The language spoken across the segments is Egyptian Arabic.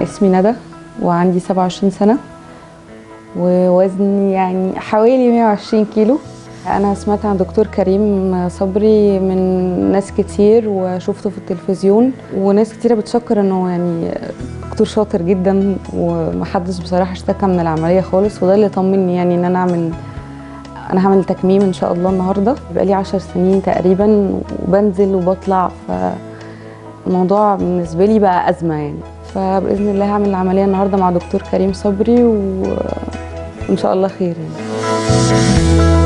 اسمي ندى وعندي 27 سنة ووزني يعني حوالي 120 كيلو أنا سمعت عن دكتور كريم صبري من ناس كتير وشفته في التلفزيون وناس كتيرة بتشكر إنه يعني دكتور شاطر جدا ومحدش بصراحة اشتكى من العملية خالص وده اللي طمني يعني إن أنا أعمل أنا هعمل تكميم إن شاء الله النهاردة بقالي عشر سنين تقريبا وبنزل وبطلع فالموضوع بالنسبة لي بقى أزمة يعني فبإذن الله هعمل العملية النهاردة مع دكتور كريم صبري و... وإن شاء الله خير يعني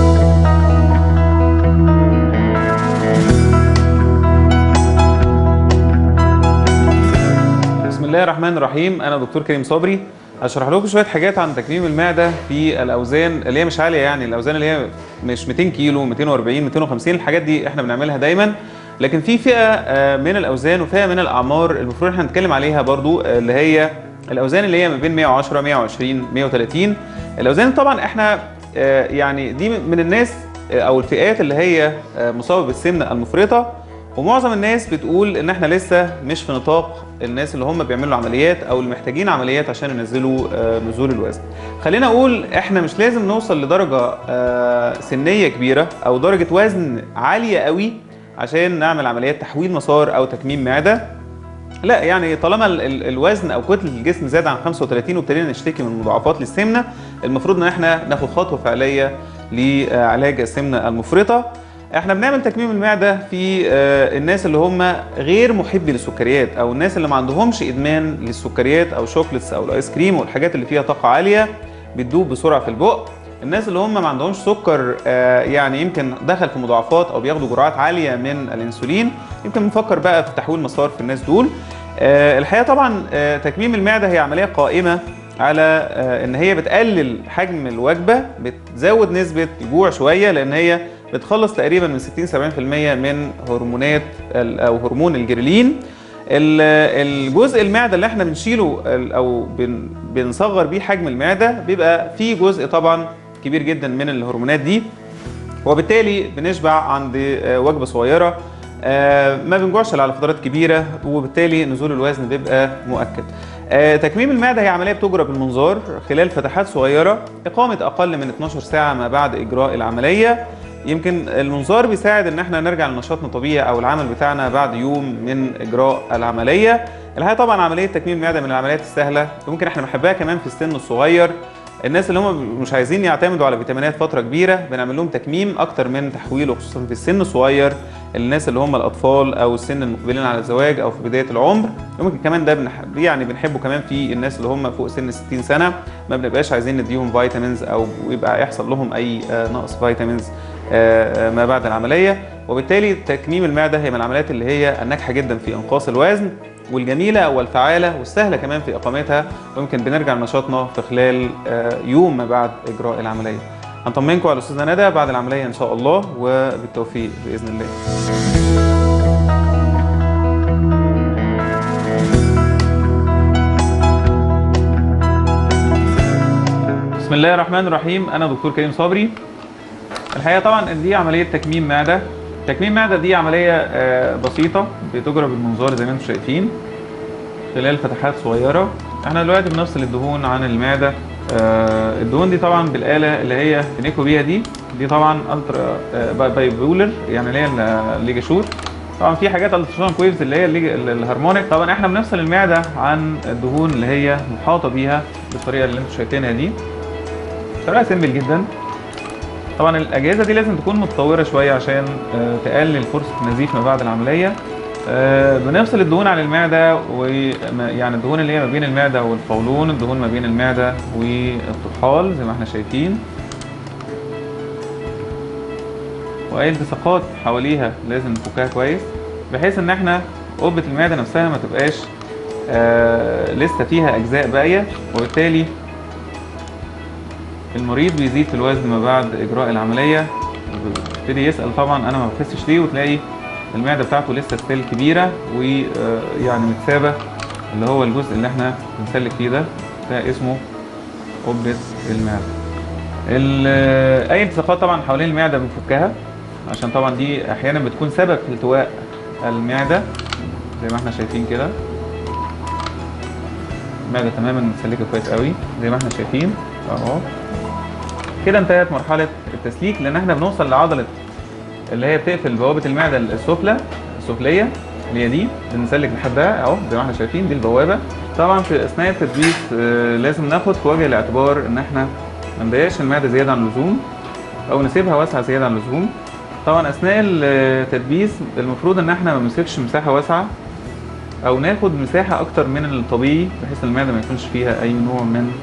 بسم الله الرحمن الرحيم انا دكتور كريم صبري هشرح لكم شويه حاجات عن تكميم المعده في الاوزان اللي هي مش عاليه يعني الاوزان اللي هي مش 200 كيلو 240 250 الحاجات دي احنا بنعملها دايما لكن في فئه آه، من الاوزان وفئه من الاعمار المفروض احنا نتكلم عليها برضو آه، اللي هي الاوزان اللي هي ما بين 110 120 130 الاوزان طبعا احنا آه، يعني دي من الناس آه، او الفئات اللي هي آه، مصابه بالسمنه المفرطه ومعظم الناس بتقول ان احنا لسه مش في نطاق الناس اللي هم بيعملوا عمليات او اللي محتاجين عمليات عشان ينزلوا آه، نزول الوزن خلينا اقول احنا مش لازم نوصل لدرجه آه، سنيه كبيره او درجه وزن عاليه قوي عشان نعمل عمليات تحويل مسار او تكميم معده لا يعني طالما ال- ال- الوزن او كتله الجسم زاد عن 35 وابتدينا نشتكي من مضاعفات للسمنه المفروض ان احنا ناخد خطوه فعليه لعلاج السمنه المفرطه احنا بنعمل تكميم المعده في آه، الناس اللي هم غير محبي للسكريات او الناس اللي ما عندهمش ادمان للسكريات او شوكليتس او الايس كريم والحاجات اللي فيها طاقه عاليه بتدوب بسرعه في البق الناس اللي هم ما عندهمش سكر آه، يعني يمكن دخل في مضاعفات او بياخدوا جرعات عاليه من الانسولين يمكن بنفكر بقى في تحويل مسار في الناس دول آه، الحقيقه طبعا آه، تكميم المعده هي عمليه قائمه على آه، ان هي بتقلل حجم الوجبه بتزود نسبه الجوع شويه لان هي بتخلص تقريبا من 60 70% من هرمونات ال- او هرمون الجريلين ال- الجزء المعده اللي احنا بنشيله ال- او بن- بنصغر بيه حجم المعده بيبقى فيه جزء طبعا كبير جدا من الهرمونات دي وبالتالي بنشبع عند آه، وجبه صغيره آه، ما بنجوعش إلا على فترات كبيره وبالتالي نزول الوزن بيبقى مؤكد آه، تكميم المعده هي عمليه بتجرى بالمنظار خلال فتحات صغيره اقامه اقل من 12 ساعه ما بعد اجراء العمليه يمكن المنظار بيساعد ان احنا نرجع لنشاطنا الطبيعي او العمل بتاعنا بعد يوم من اجراء العمليه الحقيقه طبعا عمليه تكميم المعده من العمليات السهله ممكن احنا بنحبها كمان في السن الصغير الناس اللي هم مش عايزين يعتمدوا على فيتامينات فتره كبيره بنعمل لهم تكميم اكتر من تحويل وخصوصا في السن الصغير الناس اللي هم الاطفال او السن المقبلين على الزواج او في بدايه العمر ممكن كمان ده بنح... يعني بنحبه كمان في الناس اللي هم فوق سن 60 سنه ما بنبقاش عايزين نديهم فيتامينز او يبقى يحصل لهم اي آه، نقص فيتامينز آه، آه، ما بعد العمليه وبالتالي تكميم المعده هي من العمليات اللي هي الناجحه جدا في انقاص الوزن والجميله والفعاله والسهله كمان في اقامتها ويمكن بنرجع لنشاطنا في خلال آه، يوم ما بعد اجراء العمليه هنطمنكم على الاستاذه ندى بعد العمليه ان شاء الله وبالتوفيق باذن الله بسم الله الرحمن الرحيم انا دكتور كريم صبري الحقيقه طبعا دي عمليه تكميم معده تكميم معده دي عمليه آه، بسيطه بتجرى بالمنظار زي ما انتم شايفين خلال فتحات صغيره احنا دلوقتي بنفصل الدهون عن المعده آه، الدهون دي طبعا بالاله اللي هي بنيكو بيها دي دي طبعا الترا آه، باي- باي بولر يعني اللي هي ال- الليجاشور طبعا في حاجات التراسونيك ويفز اللي هي الليج- ال- الهارمونيك طبعا احنا بنفصل المعده عن الدهون اللي هي محاطه بيها بالطريقه اللي انتم شايفينها دي طريقه سيمبل جدا طبعا الاجهزه دي لازم تكون متطوره شويه عشان آه، تقلل فرصه النزيف ما بعد العمليه آه، بنفصل الدهون عن المعده ويعني الدهون اللي هي ما بين المعده والقولون الدهون ما بين المعده والطحال زي ما احنا شايفين واي التصاقات حواليها لازم نفكها كويس بحيث ان احنا قبه المعده نفسها ما تبقاش آه لسه فيها اجزاء باقيه وبالتالي المريض بيزيد في الوزن ما بعد اجراء العمليه بيبتدي يسال طبعا انا ما بخسش ليه وتلاقي المعده بتاعته لسه ستيل كبيره ويعني متسابه اللي هو الجزء اللي احنا بنسلك فيه ده ده اسمه قبه المعده ال- اي التصاقات طبعا حوالين المعده بنفكها عشان طبعا دي احيانا بتكون سبب في التواء المعده زي ما احنا شايفين كده المعده تماما متسلكه كويس قوي زي ما احنا شايفين اهو كده انتهت مرحله التسليك لان احنا بنوصل لعضله اللي هي بتقفل بوابه المعده السفلى السفليه اللي هي دي بنسلك لحدها اهو زي ما احنا شايفين دي البوابه طبعا في اثناء التدبيس آه، لازم ناخد في وجه الاعتبار ان احنا ما نضيقش المعده زياده عن اللزوم او نسيبها واسعه زياده عن اللزوم طبعا اثناء التدبيس المفروض ان احنا ما نمسكش مساحه واسعه او ناخد مساحه اكتر من الطبيعي بحيث المعده ما يكونش فيها اي نوع من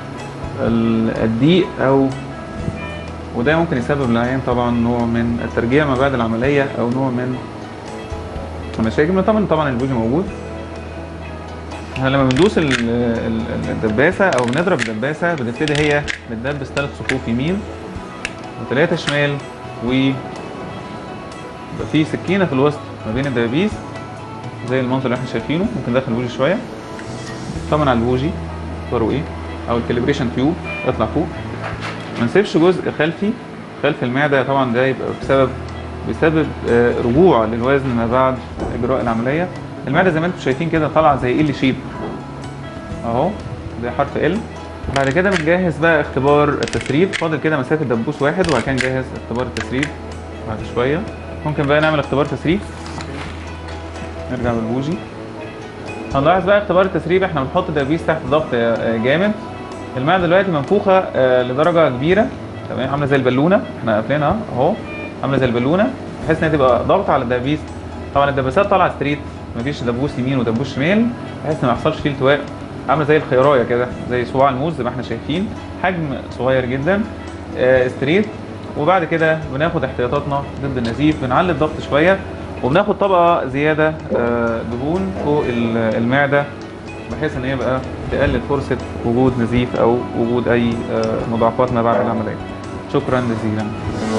ال- الضيق او وده ممكن يسبب للعيان طبعا نوع من الترجيع ما بعد العمليه او نوع من المشاكل طبعا طبعا البوجي موجود احنا لما بندوس ال- ال- الدباسه او بنضرب الدباسه بتبتدي هي بتدبس ثلاث صفوف يمين وثلاثه شمال و يبقى في سكينه في الوسط ما بين الدبابيس زي المنظر اللي احنا شايفينه ممكن ندخل البوجي شويه طبعا على البوجي اختاروا ايه او الكاليبريشن تيوب اطلع فوق ما نسيبش جزء خلفي خلف المعده طبعا ده يبقى بسبب بسبب آه، رجوع للوزن ما بعد اجراء العمليه المعده زي ما انتم شايفين كده طالعه زي ال شيب اهو زي حرف ال بعد كده بنجهز بقى اختبار التسريب فاضل كده مسافه دبوس واحد وبعد كده نجهز اختبار التسريب بعد شويه ممكن بقى نعمل اختبار تسريب نرجع بالبوجي هنلاحظ بقى اختبار التسريب احنا بنحط دبابيس تحت ضغط آه، جامد المعده دلوقتي منفوخه آه، لدرجه كبيره تمام عامله زي البالونه احنا قافلينها اهو عامله زي البالونه بحيث انها تبقى ضغط على الدبابيس طبعا الدباسات طالعه ستريت مفيش دبوس يمين ودبوس شمال بحيث ان ما يحصلش فيه التواء عامله زي الخيرايه كده زي صباع الموز زي ما احنا شايفين حجم صغير جدا آه، ستريت وبعد كده بناخد احتياطاتنا ضد النزيف بنعلي الضغط شويه وبناخد طبقه زياده آه، دهون فوق ال- المعده بحيث ان هي يبقى تقلل فرصه وجود نزيف او وجود اي آه، مضاعفات ما بعد العمليه شكرا جزيلا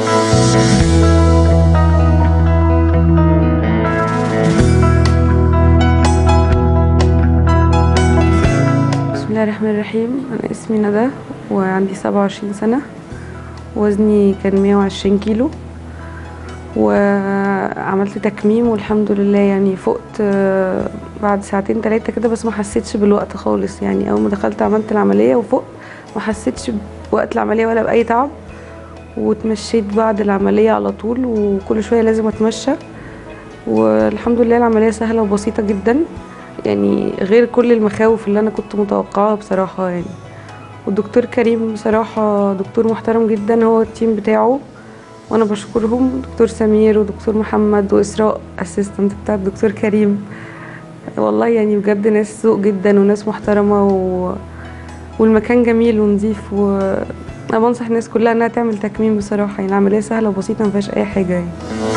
بسم الله الرحمن الرحيم انا اسمي ندى وعندي 27 سنه وزني كان 120 كيلو وعملت تكميم والحمد لله يعني فقت آه، بعد ساعتين ثلاثه كده بس ما حسيتش بالوقت خالص يعني اول ما دخلت عملت العمليه وفقت ما حسيتش بوقت العمليه ولا باي تعب واتمشيت بعد العمليه على طول وكل شويه لازم اتمشى والحمد لله العمليه سهله وبسيطه جدا يعني غير كل المخاوف اللي انا كنت متوقعاها بصراحه يعني والدكتور كريم بصراحه دكتور محترم جدا هو التيم بتاعه وانا بشكرهم دكتور سمير ودكتور محمد واسراء اسيستنت بتاع الدكتور كريم والله يعني بجد ناس ذوق جدا وناس محترمه و... والمكان جميل ونظيف و انا بنصح الناس كلها انها تعمل تكميم بصراحه يعني العمليه سهله وبسيطه ما فيهاش اي حاجه يعني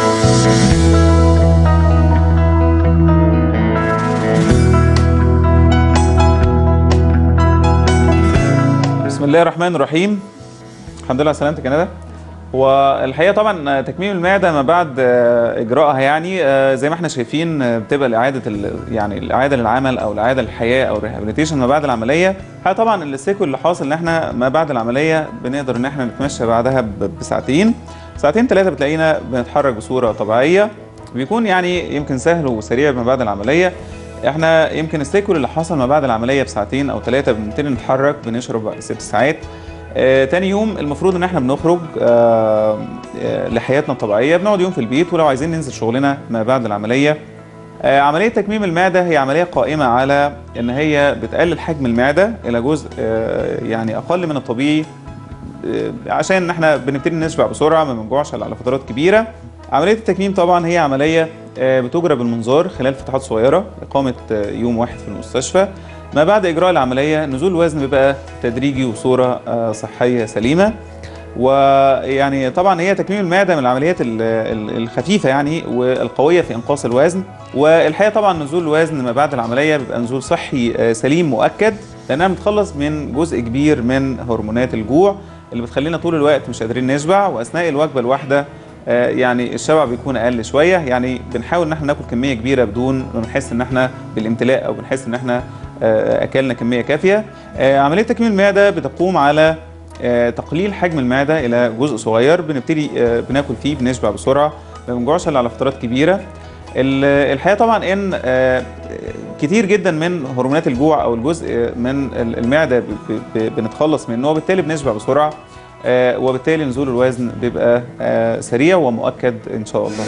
بسم الله الرحمن الرحيم الحمد لله على سلامتك يا ندى والحقيقه طبعا تكميم المعده ما بعد آه، اجراءها يعني آه، زي ما احنا شايفين آه، بتبقى اعاده ال- يعني الاعاده للعمل او الاعاده للحياه او الريهابيليتيشن ما بعد العمليه الحقيقه طبعا السيكول اللي حاصل ان احنا ما بعد العمليه بنقدر ان احنا نتمشى بعدها ب- بساعتين ساعتين ثلاثه بتلاقينا بنتحرك بصوره طبيعيه بيكون يعني يمكن سهل وسريع ما بعد العمليه احنا يمكن السيكول اللي حصل ما بعد العمليه بساعتين او ثلاثه بنبتدي نتحرك بنشرب بعد ست ساعات آه، تاني يوم المفروض ان احنا بنخرج آه، آه، لحياتنا الطبيعيه بنقعد يوم في البيت ولو عايزين ننزل شغلنا ما بعد العمليه آه، عمليه تكميم المعده هي عمليه قائمه على ان هي بتقلل حجم المعده الى جزء آه، يعني اقل من الطبيعي آه، عشان احنا بنبتدي نشبع بسرعه ما بنجوعش على فترات كبيره عمليه التكميم طبعا هي عمليه آه، بتجرى بالمنظار خلال فتحات صغيره اقامه آه، يوم واحد في المستشفى ما بعد اجراء العمليه نزول الوزن بيبقى تدريجي وصوره آه، صحيه سليمه ويعني طبعا هي تكميم المعده من العمليات ال- ال- الخفيفه يعني والقويه في انقاص الوزن والحقيقه طبعا نزول الوزن ما بعد العمليه بيبقى نزول صحي آه، سليم مؤكد لانها بتخلص من جزء كبير من هرمونات الجوع اللي بتخلينا طول الوقت مش قادرين نشبع واثناء الوجبه الواحده آه، يعني الشبع بيكون اقل شويه يعني بنحاول ان احنا ناكل كميه كبيره بدون ما نحس ان احنا بالامتلاء او بنحس ان احنا آه، اكلنا كميه كافيه آه، عمليه تكميم المعده بتقوم على آه، تقليل حجم المعده الى جزء صغير بنبتدي آه، بناكل فيه بنشبع بسرعه ما بنجوعش الا على فترات كبيره ال- الحقيقه طبعا ان آه، كتير جدا من هرمونات الجوع او الجزء من المعده ب- ب- بنتخلص منه وبالتالي بنشبع بسرعه آه، وبالتالي نزول الوزن بيبقى آه، سريع ومؤكد ان شاء الله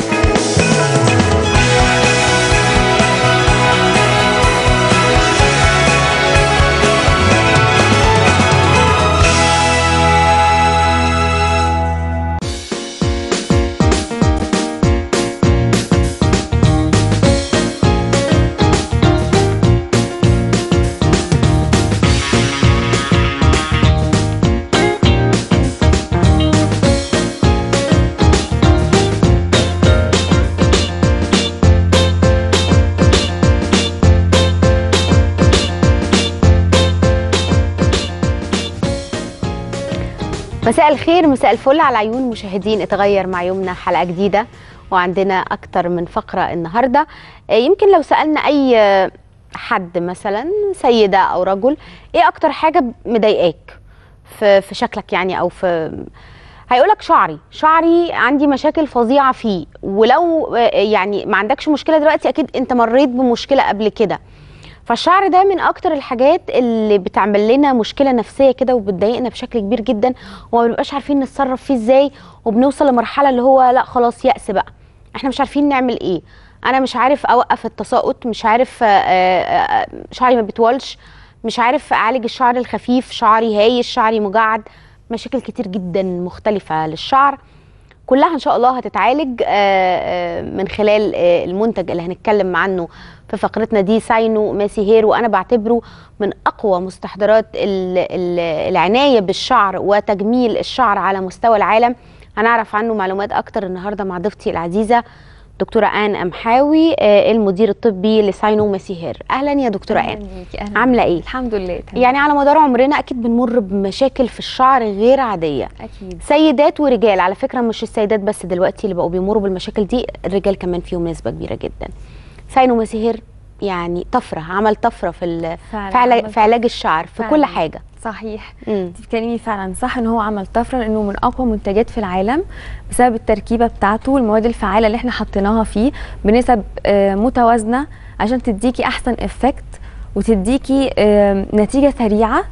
مساء الخير مساء الفل على عيون مشاهدين اتغير مع يومنا حلقه جديده وعندنا اكتر من فقره النهارده آه، يمكن لو سالنا اي آه، حد مثلا سيده او رجل ايه اكتر حاجه مضايقاك في في شكلك يعني او في هيقولك شعري شعري عندي مشاكل فظيعه فيه ولو آه، يعني ما عندكش مشكله دلوقتي اكيد انت مريت بمشكله قبل كده فالشعر ده من اكتر الحاجات اللي بتعمل لنا مشكله نفسيه كده وبتضايقنا بشكل كبير جدا وما بنبقاش عارفين نتصرف فيه ازاي وبنوصل لمرحله اللي هو لا خلاص يأس بقى احنا مش عارفين نعمل ايه انا مش عارف اوقف التساقط مش عارف آه، آه، آه، شعري ما بيطولش مش عارف اعالج الشعر الخفيف شعري هايش شعري مجعد مشاكل كتير جدا مختلفه للشعر كلها ان شاء الله هتتعالج آه، آه، من خلال آه، المنتج اللي هنتكلم عنه في فقرتنا دي ساينو ماسي هير وانا بعتبره من اقوى مستحضرات ال- ال- العنايه بالشعر وتجميل الشعر على مستوى العالم هنعرف عنه معلومات اكتر النهارده مع ضيفتي العزيزه دكتوره ان امحاوي آه، المدير الطبي لساينو ماسي هير اهلا يا دكتوره أهلاً ان بيكي، أهلاً عاملة بيكي. إيه؟ الحمد لله تمام يعني على مدار عمرنا اكيد بنمر بمشاكل في الشعر غير عاديه اكيد سيدات ورجال على فكره مش السيدات بس دلوقتي اللي بقوا بيمروا بالمشاكل دي الرجال كمان فيهم نسبه كبيره جدا ساينو مسيهر يعني طفره عمل طفره في ال- فعلا في علاج, عمل في علاج الشعر في فعلا. كل حاجه صحيح مم. انت بتتكلمي فعلا صح ان هو عمل طفره لانه من اقوى منتجات في العالم بسبب التركيبه بتاعته والمواد الفعاله اللي احنا حطيناها فيه بنسب آه، متوازنه عشان تديكي احسن افكت وتديكي آه، نتيجه سريعه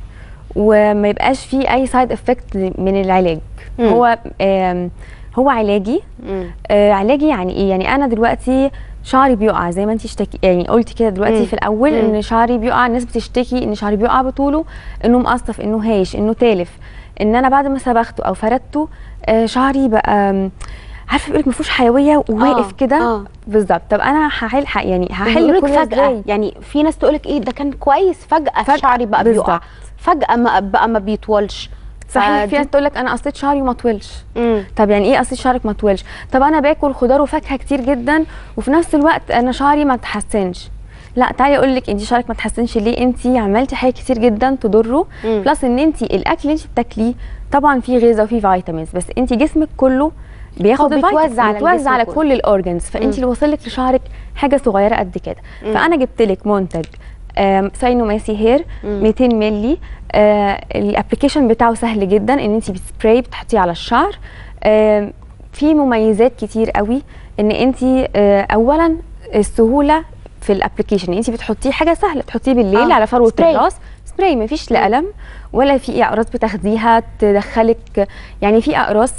وما يبقاش فيه اي سايد افكت من العلاج مم. هو آم، هو علاجي مم. آه علاجي يعني ايه يعني انا دلوقتي شعري بيقع زي ما انت اشتكي يعني قلتي كده دلوقتي مم. في الاول مم. ان شعري بيقع الناس بتشتكي ان شعري بيقع بطوله انه مقصف انه هايش انه تالف ان انا بعد ما صبغته او فردته آه شعري بقى آم، عارفه بيقولك ما فيهوش حيويه وواقف آه، كده آه. بالظبط طب انا هحل ح- يعني هحل بيقولك كل ده فجاه ازاي يعني في ناس تقولك ايه ده كان كويس فجاه, فجأة، شعري بقى بيقع بالظبط. فجاه ما بقى ما بيطولش صحيح فدي- في ناس تقول لك انا قصيت شعري وما طولش مم. طب يعني ايه قصيت شعرك ما طولش طب انا باكل خضار وفاكهه كتير جدا وفي نفس الوقت انا شعري ما تحسنش لا تعالي اقول لك انت شعرك ما تحسنش ليه انت عملتي حاجات كتير جدا تضره مم. بلس ان انت الاكل اللي انت بتاكليه طبعا فيه غذاء وفيه فيتامينز بس انت جسمك كله بياخد هو بيتوزع على بيتوزع الجسم على كله. كل الاورجنز فانت مم. اللي واصل لك لشعرك حاجه صغيره قد كده مم. فانا جبت لك منتج آم، ساينو ماسي هير مم. 200 مللي آه الابلكيشن بتاعه سهل جدا ان انت بتسبراي بتحطيه على الشعر آه في مميزات كتير قوي ان انت آه اولا السهوله في الابلكيشن انت بتحطيه حاجه سهله تحطيه بالليل آه، على فروه سبراي. الراس سبراي مفيش لا الم ولا في اقراص بتاخديها تدخلك يعني في اقراص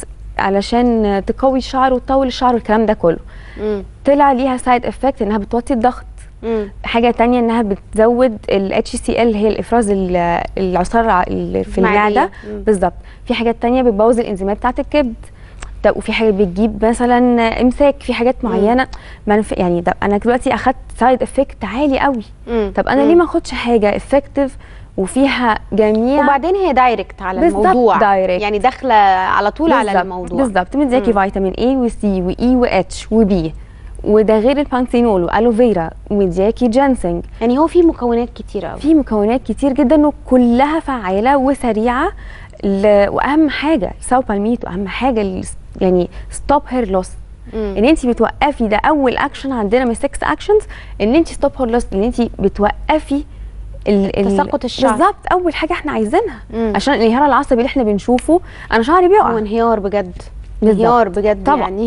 علشان تقوي الشعر وتطول الشعر والكلام ده كله مم. طلع ليها سايد افكت انها بتوطي الضغط مم. حاجه تانية انها بتزود ال HCl اللي هي الافراز ال- العصاره الع- اللي في المعدية. المعده مم. بالظبط في حاجات تانية بتبوظ الانزيمات بتاعه الكبد طب وفي حاجه بتجيب مثلا امساك في حاجات معينه منف... يعني ده انا دلوقتي اخدت سايد افكت عالي قوي مم. طب انا مم. ليه ما اخدش حاجه افكتيف وفيها جميع وبعدين هي دايركت على بالظبط، الموضوع دايركت. يعني داخله على طول على بالظبط، الموضوع بالظبط مدياكي فيتامين اي وسي واي واتش وبي وده غير البانثينول والوفيرا ومدياكي جانسنج يعني هو في مكونات كتيره قوي في مكونات كتير جدا وكلها فعاله وسريعه ل... واهم حاجه ساو بالميتو اهم حاجه ال- يعني ستوب هير لوس ان انت بتوقفي ده اول اكشن عندنا من 6 اكشنز ان انت ستوب هير لوس ان انت بتوقفي ال... ال- تساقط الشعر. بالظبط اول حاجه احنا عايزينها مم. عشان الانهيار العصبي اللي احنا بنشوفه انا شعري هو بيقع انهيار بجد بالظبط. انهيار بجد طبعا. يعني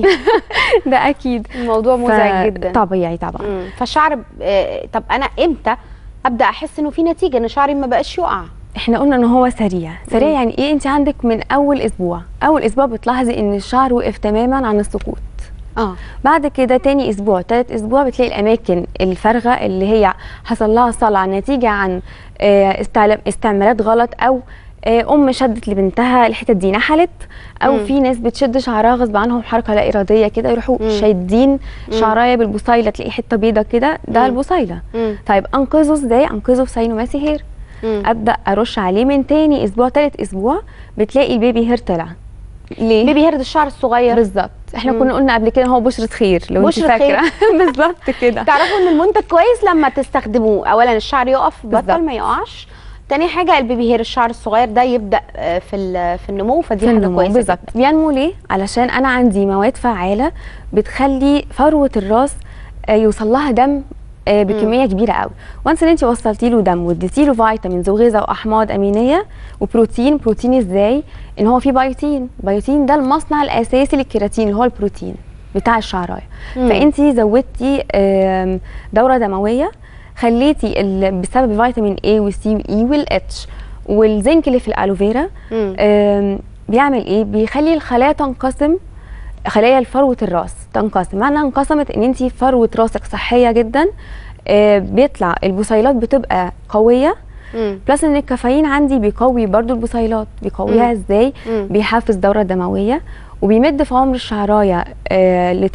ده اكيد الموضوع مزعج جدا طبيعي طبعا مم. فالشعر ب- آه، طب انا امتى ابدا احس انه في نتيجه ان شعري ما بقاش يقع احنا قلنا ان هو سريع سريع مم. يعني ايه انت عندك من اول اسبوع اول اسبوع بتلاحظي ان الشعر وقف تماما عن السقوط اه بعد كده تاني اسبوع تالت اسبوع بتلاقي الاماكن الفارغه اللي هي حصل لها صلع نتيجه عن آه، استعلام- استعمالات غلط او آه، ام شدت لبنتها الحتت دي نحلت او مم. في ناس بتشد شعرها غصب عنهم حركه لا اراديه كده يروحوا مم. شايدين شعرايه بالبصيله تلاقي حته بيضه كده ده مم. البصيله مم. طيب انقذه ازاي انقذه بساينوماسي هير مم. ابدا ارش عليه من تاني اسبوع تالت اسبوع بتلاقي البيبي هير طلع ليه بيبي هيرد الشعر الصغير بالظبط احنا مم. كنا قلنا قبل كده هو بشرة خير لو انت بشرة فاكره بالظبط كده تعرفوا ان المنتج كويس لما تستخدموه اولا الشعر يقف بطل بالظبط. ما يقعش تاني حاجه البيبي هير الشعر الصغير ده يبدا آه، في ال- في النمو فدي في حاجه النمو كويسه بالظبط بينمو ليه علشان انا عندي مواد فعاله بتخلي فروه الراس آه، يوصل لها دم آه، بكميه كبيره قوي وانس ان انت وصلتي له دم واديتي له فيتامينز وغذاء واحماض امينيه وبروتين بروتين ازاي ان هو فيه بايوتين بايوتين ده المصنع الاساسي للكيراتين اللي هو البروتين بتاع الشعرايه مم. فانت زودتي آم، دوره دمويه خليتي ال- بسبب فيتامين A والسي والاي والاتش والزنك اللي في الالوفيرا مم. آم، بيعمل ايه بيخلي الخلايا تنقسم خلايا فروه الراس تنقسم معنى انقسمت ان انت فروه راسك صحيه جدا آه، بيطلع البصيلات بتبقى قويه مم. بلس ان الكافيين عندي بيقوي برضو البصيلات بيقويها مم. ازاي مم. بيحفز الدوره الدمويه وبيمد في عمر الشعرايه آه ل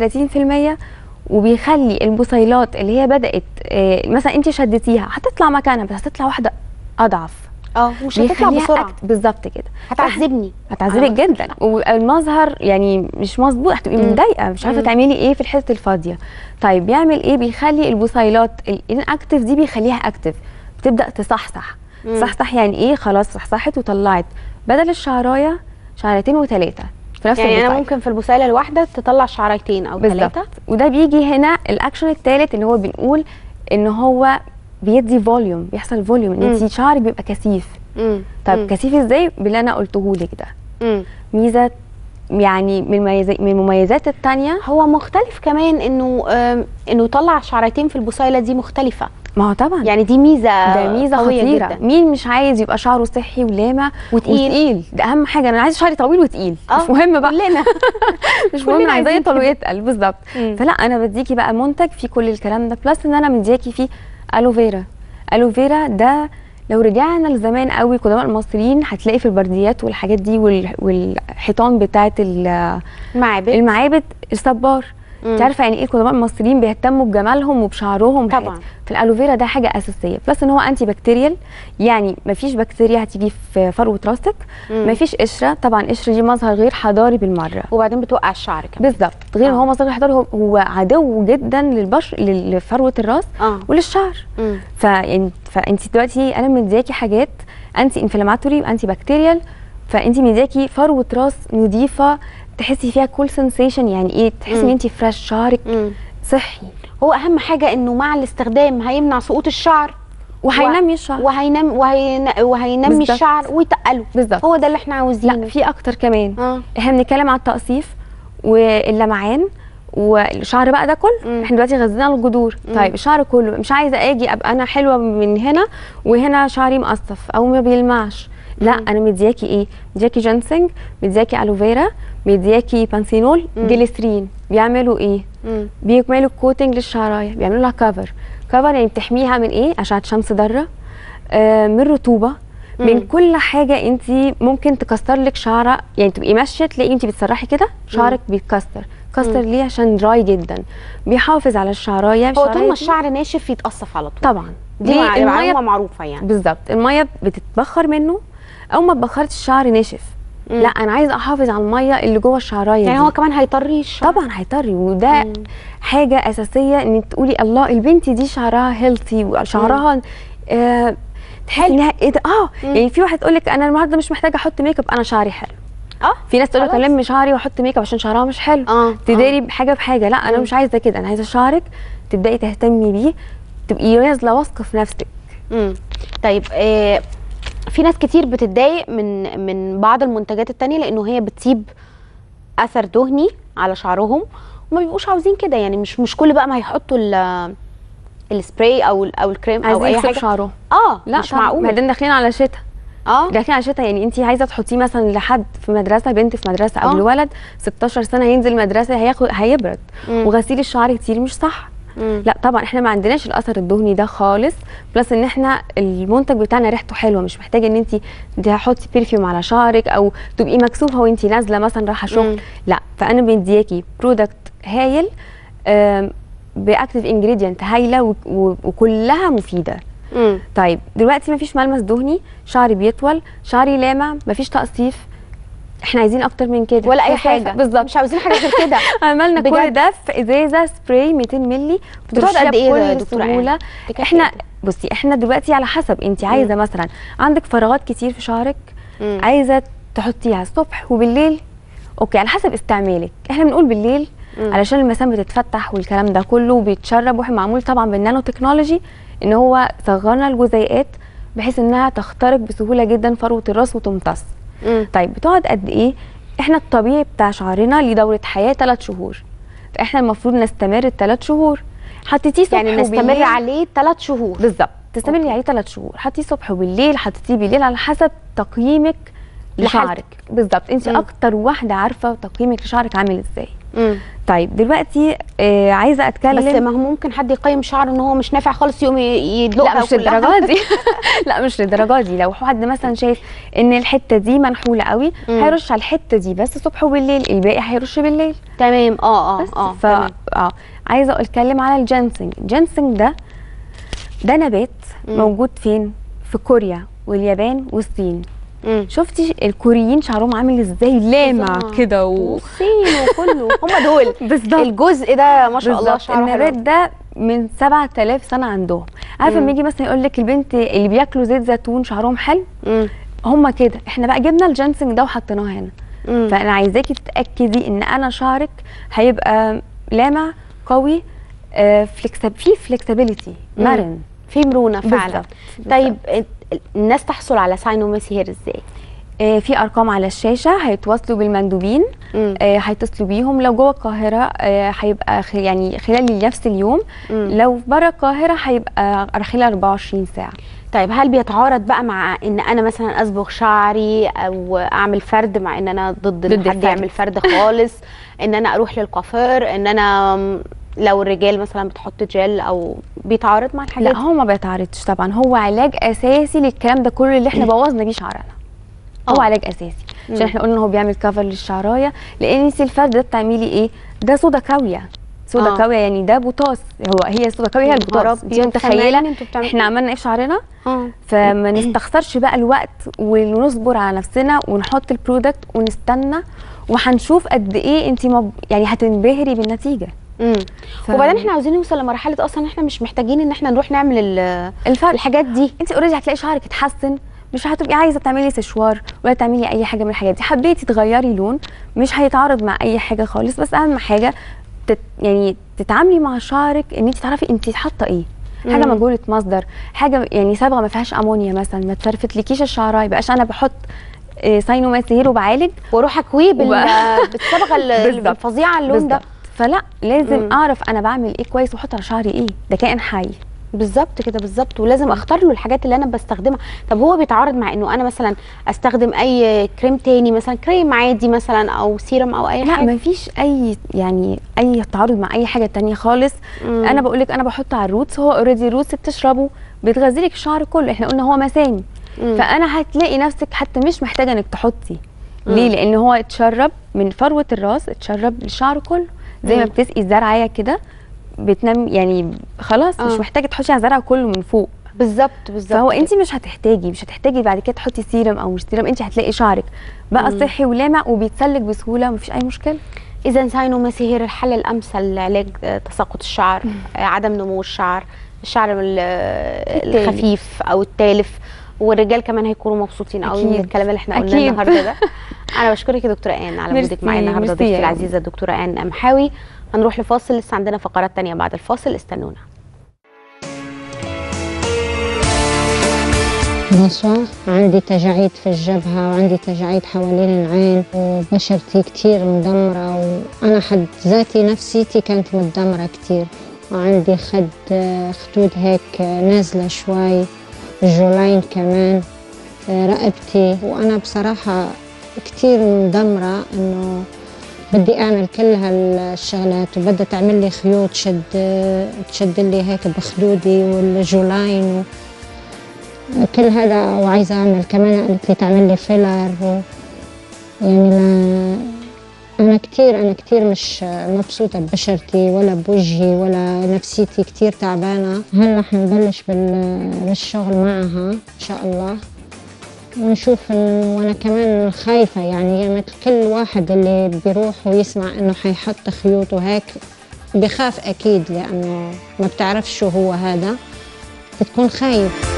33% وبيخلي البصيلات اللي هي بدات آه مثلا انت شدتيها هتطلع مكانها بس هتطلع واحده اضعف اه مش هتطلع بيخليها بسرعه أكت- بالظبط كده هتعذبني هتعذبك أنا جدا والمظهر يعني مش مظبوط هتبقي مم. متضايقه مش عارفه مم. تعملي ايه في الحته الفاضيه طيب بيعمل ايه بيخلي البصيلات الانكتف دي بيخليها اكتف بتبدا تصحصح مم. تصحصح يعني ايه خلاص صحصحت وطلعت بدل الشعرايه شعرتين وثلاثه في نفس يعني انا البصيلة. ممكن في البسيله الواحده تطلع شعرتين او بالظبط ثلاثه وده بيجي هنا الاكشن الثالث اللي هو بنقول ان هو بيدي فوليوم بيحصل فوليوم ان مم. انت شعرك بيبقى كثيف طب كثيف ازاي باللي انا قلته لك ده مم. ميزه يعني من المميزات من المميزات الثانيه هو مختلف كمان انه آم، انه يطلع شعرتين في البصيله دي مختلفه ما هو طبعا يعني دي ميزه ده ميزه قوية خطيره جدا. مين مش عايز يبقى شعره صحي ولامع وتقيل. وتقيل ده اهم حاجه انا عايزه شعري طويل وتقيل آه، مش مهم بقى كلنا مش كلنا مهم انا عايزاه عايزين يطول كده. ويتقل بالظبط مم. فلا انا بديكي بقى منتج فيه كل الكلام ده بلس ان انا مدياكي فيه الوفيرا الوفيرا ده لو رجعنا لزمان قوي قدماء المصريين هتلاقي في البرديات والحاجات دي وال- والحيطان بتاعه ال- معابد المعابد الصبار مم. انت عارفه يعني ايه القدماء المصريين بيهتموا بجمالهم وبشعرهم طبعاً. والحاجات دي. فالالوفيرا ده حاجه اساسيه بلس ان هو انتي بكتيريال يعني مفيش بكتيريا هتيجي في فروه راسك مم. مفيش قشره طبعا قشره دي مظهر غير حضاري بالمره وبعدين بتوقع الشعر كمان بالظبط غير ان آه. هو مظهر غير حضاري هو- هو عدو جدا للبشر لفروه الراس اه وللشعر مم. فانت فانت دلوقتي انا مدياكي حاجات انتي انفلاماتوري انتي بكتيريال فانت مدياكي فروه راس نظيفه تحسي فيها كول سنسيشن يعني ايه تحسي ان مم. انت فريش شعرك مم. صحي هو اهم حاجه انه مع الاستخدام هيمنع سقوط الشعر وهينمي الشعر وهينم وهين... وهينمي بالظبط. الشعر ويتقله بالظبط هو ده اللي احنا عاوزينه لا في اكتر كمان اه احنا بنتكلم على التقصيف واللمعان والشعر بقى ده كله مم. احنا دلوقتي غذينا على الجذور مم. طيب الشعر كله مش عايزه اجي ابقى انا حلوه من هنا وهنا شعري مقصف او ما بيلمعش لا مم. انا مدياكي ايه مدياكي جينسينج مدياكي الوفيرا مدياكي بانسينول مم. جليسرين بيعملوا ايه مم. بيعملوا كوتنج للشعرايه بيعملوا لها كفر كفر يعني بتحميها من ايه اشعه شمس ضاره آه من رطوبه من مم. كل حاجه انت ممكن تكسر لك شعره يعني تبقي ماشيه تلاقي انت بتسرحي كده شعرك بيتكسر كسر مم. ليه عشان دراي جدا بيحافظ على الشعرايه هو طول الشعراية ما دي- الشعر ناشف يتقصف على طول طبعا دي ليه؟ مع- المية معلومه معروفه يعني بالظبط الميه بتتبخر منه او ما اتبخرتش الشعر نشف مم. لا انا عايزه احافظ على الميه اللي جوه الشعرايه يعني دي. هو كمان هيطري الشعر طبعا هيطري وده مم. حاجه اساسيه ان تقولي الله البنت دي شعرها هيلثي وشعرها آه تحسي انها ايه ده اه مم. يعني في واحد تقول لك انا النهارده مش محتاجه احط ميك اب انا شعري حلو اه في ناس تقول لك خلاص. الم شعري واحط ميك اب عشان شعرها مش حلو اه تداري بحاجه بحاجه لا انا مم. مش عايزه كده انا عايزه شعرك تبداي تهتمي بيه تبقي نازله واثقه في نفسك مم. طيب آه في ناس كتير بتتضايق من من بعض المنتجات التانية لانه هي بتسيب اثر دهني على شعرهم وما بيبقوش عاوزين كده يعني مش مش كل بقى ما هيحطوا ال- السبراي او ال- او الكريم او عايزين اي يكسب حاجه شعرهم اه لا مش طبعاً. معقول بعدين داخلين على شتاء اه داخلين على شتاء يعني انت عايزه تحطيه مثلا لحد في مدرسه بنت في مدرسه او آه. لولد 16 سنه هينزل مدرسه هياخد هيبرد مم. وغسيل الشعر كتير مش صح مم. لا طبعا احنا ما عندناش الاثر الدهني ده خالص بلس ان احنا المنتج بتاعنا ريحته حلوه مش محتاجه ان انت تحطي برفيوم على شعرك او تبقي مكسوفه وانت نازله مثلا رايحه شغل مم. لا فانا مدياكي برودكت هايل آم، باكتيف انجريدينت هايله و- و- وكلها مفيده مم. طيب دلوقتي مفيش ملمس دهني شعري بيطول شعري لامع مفيش تقصيف احنا عايزين اكتر من كده ولا اي كثافة. حاجه بالظبط مش عاوزين حاجه غير كده عملنا كل بجد. ده في ازازه سبراي 200 مللي بتقعد قد ايه يا بكل دكتورة سهوله آية؟ تكفي احنا قد بصي احنا دلوقتي على حسب انت عايزه مثلا عندك فراغات كتير في شعرك مم. عايزه تحطيها الصبح وبالليل اوكي على حسب استعمالك احنا بنقول بالليل مم. علشان المسام بتتفتح والكلام ده كله بيتشرب واحنا معمول طبعا بالنانو تكنولوجي ان هو صغرنا الجزيئات بحيث انها تخترق بسهوله جدا فروه الراس وتمتص مم. طيب بتقعد قد ايه احنا الطبيعي بتاع شعرنا ليه دوره حياه 3 شهور فاحنا المفروض نستمر الثلاث شهور حطيتيه صبح يعني نستمر وبالليل. عليه ثلاث شهور بالظبط تستمري عليه ثلاث شهور حطيه صبح وبالليل حطيتيه بالليل على حسب تقييمك لحالتك. لشعرك بالظبط انت مم. اكتر واحده عارفه تقييمك لشعرك عامل ازاي مم. طيب دلوقتي آه عايزه اتكلم بس ما هو ممكن حد يقيم شعره ان هو مش نافع خالص يقوم ي- يدلقها لا مش كلها. للدرجه دي لا مش للدرجه دي لو حد مثلا شايف ان الحته دي منحوله قوي مم. هيرش على الحته دي بس صبح وبالليل الباقي هيرش بالليل تمام اه اه بس اه ف... تمام. اه عايزه اتكلم على الجنسنج الجنسنج ده ده نبات مم. موجود فين في كوريا واليابان والصين مم. شفتي الكوريين شعرهم عامل ازاي لامع فظاع. كده و... والصين وكله هم دول بالظبط الجزء ده ما شاء الله بالظبط شعره النبات حلو ده من 7000 سنه عندهم عارفه مم. لما يجي مثلا يقول لك البنت اللي بياكلوا زيت زيتون شعرهم حلو مم. هم كده احنا بقى جبنا الجنسنج ده وحطيناه هنا مم. فانا عايزاكي تتاكدي ان انا شعرك هيبقى لامع قوي آه فليكسب فيه فليكسبيليتي مم. مرن في مرونه فعلا بالظبط. طيب ال- الناس تحصل على ساينوميسي هير ازاي؟ آه في ارقام على الشاشه هيتواصلوا بالمندوبين مم. آه هيتصلوا بيهم لو جوه القاهره آه هيبقى خ- يعني خلال نفس اليوم مم. لو بره القاهره هيبقى خلال 24 ساعه طيب هل بيتعارض بقى مع ان انا مثلا اصبغ شعري او اعمل فرد مع ان انا ضد, ضد ان حد الفرد. يعمل فرد خالص ان انا اروح للقافير ان انا م- لو الرجال مثلا بتحط جل او بيتعارض مع الحاجات لا هو ما بيتعارضش طبعا هو علاج اساسي للكلام ده كله اللي احنا بوظنا بيه شعرنا هو آه. علاج اساسي مم. عشان احنا قلنا هو بيعمل كفر للشعرايه لان انت الفرد ده بتعملي ايه ده صودا كاويه صودا آه. كاويه يعني ده بوتاص هو هي صودا كاويه هي يا البوتاص ربي، انت وكمان متخيله انتوا بتعملوا احنا عملنا ايه في شعرنا اه فما نستخسرش بقى الوقت ونصبر على نفسنا ونحط البرودكت ونستنى وهنشوف قد ايه انت مب... يعني هتنبهري بالنتيجه امم ف- وبعدين احنا عاوزين نوصل لمرحله اصلا احنا مش محتاجين ان احنا نروح نعمل ال- الفرق الحاجات دي انت اوريدي هتلاقي شعرك اتحسن مش هتبقي عايزه تعملي سشوار ولا تعملي اي حاجه من الحاجات دي حبيتي تغيري لون مش هيتعارض مع اي حاجه خالص بس اهم حاجه تت يعني تتعاملي مع شعرك ان انت تعرفي انت حاطه ايه حاجه مم. مجهوله مصدر حاجه يعني صبغه ما فيهاش امونيا مثلا ما تفرفتلكيش الشعرايه يبقاش انا بحط آه، ساينوماسير وبعالج واروح اكويه بال- وبقى- بالصبغه ال- بالظبط. الفظيعه اللون ده بالظبط. فلا لازم مم. اعرف انا بعمل ايه كويس واحط على شعري ايه ده كائن حي بالظبط كده بالظبط ولازم اختار له الحاجات اللي انا بستخدمها طب هو بيتعارض مع انه انا مثلا استخدم اي كريم تاني مثلا كريم عادي مثلا او سيرم او اي لا حاجه ما فيش اي يعني اي تعارض مع اي حاجه تانية خالص مم. انا بقول لك انا بحطه على الروتس هو اوريدي الروتس بتشربه بتغذي الشعر كله احنا قلنا هو مسامي مم. فانا هتلاقي نفسك حتى مش محتاجه انك تحطي مم. ليه لان هو اتشرب من فروه الراس اتشرب للشعر كله زي ما مم. بتسقي الزرعه كده بتنام يعني خلاص آه. مش محتاجه تحطي على الزرعه كله من فوق بالظبط بالظبط فهو كده. انت مش هتحتاجي مش هتحتاجي بعد كده تحطي سيرم او مش سيرم انت هتلاقي شعرك بقى مم. صحي ولامع وبيتسلك بسهوله مفيش اي مشكله اذا ساينوماسي هي الحل الامثل لعلاج آه، تساقط الشعر آه، عدم نمو الشعر الشعر ال- آه، التالف. الخفيف او التالف والرجال كمان هيكونوا مبسوطين قوي من أكيد. الكلام اللي احنا قلناه أكيد. النهارده ده انا بشكرك يا دكتوره ان على ميرسي، وجودك معايا النهارده ميرسي ضيفتي يا العزيزه الدكتوره ان امحاوي هنروح لفاصل لسه عندنا فقرات تانية بعد الفاصل استنونا بونسوار عندي تجاعيد في الجبهة وعندي تجاعيد حوالين العين وبشرتي كتير مدمرة وأنا حد ذاتي نفسيتي كانت مدمرة كتير وعندي خد خدود هيك نازلة شوي الجولين كمان رقبتي وأنا بصراحة كتير مدمرة إنه بدي أعمل كل هالشغلات وبدها تعمل لي خيوط تشد تشد لي هيك بخدودي والجولاين و... كل هذا وعايزة أعمل كمان قالت لي تعمل لي فيلر و... يعني لا أنا كتير أنا كتير مش مبسوطة ببشرتي ولا بوجهي ولا نفسيتي كتير تعبانة هلا حنبلش بال... بالشغل معها إن شاء الله ونشوف إنه وأنا كمان خايفة يعني هي مثل كل واحد اللي بيروح ويسمع إنه حيحط خيوط وهيك بخاف أكيد لأنه ما بتعرف شو هو هذا بتكون خايف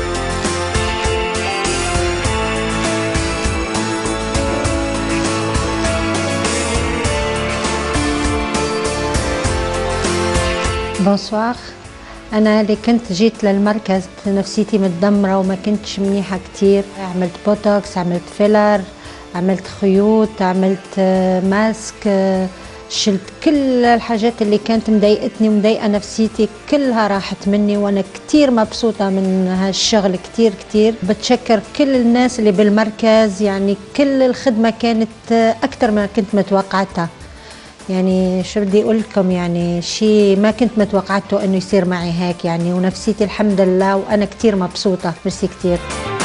بونسوار أنا اللي كنت جيت للمركز نفسيتي متدمرة وما كنتش منيحة كتير عملت بوتوكس عملت فيلر عملت خيوط عملت ماسك شلت كل الحاجات اللي كانت مضايقتني ومضايقة نفسيتي كلها راحت مني وأنا كتير مبسوطة من هالشغل كتير كتير بتشكر كل الناس اللي بالمركز يعني كل الخدمة كانت أكتر ما كنت متوقعتها يعني شو بدي اقول لكم يعني شيء ما كنت متوقعته انه يصير معي هيك يعني ونفسيتي الحمد لله وانا كثير مبسوطه ميرسي كثير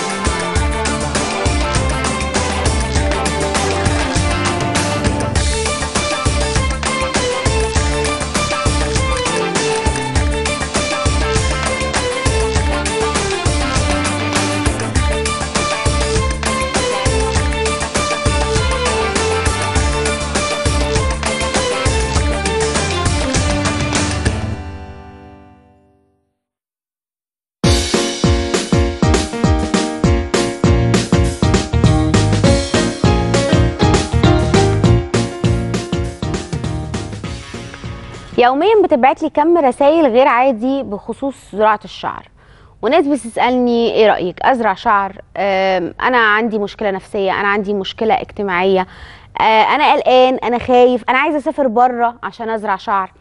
يوميا بتبعت لي كم رسائل غير عادي بخصوص زراعه الشعر وناس بتسالني ايه رايك ازرع شعر آم، انا عندي مشكله نفسيه انا عندي مشكله اجتماعيه آه، انا قلقان انا خايف انا عايزه اسافر بره عشان ازرع شعر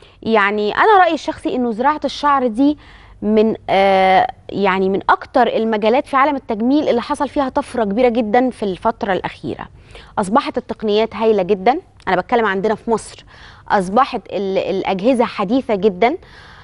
يعني انا رايي الشخصي انه زراعه الشعر دي من آه يعني من اكتر المجالات في عالم التجميل اللي حصل فيها طفره كبيره جدا في الفتره الاخيره اصبحت التقنيات هايله جدا انا بتكلم عندنا في مصر اصبحت ال- الاجهزه حديثه جدا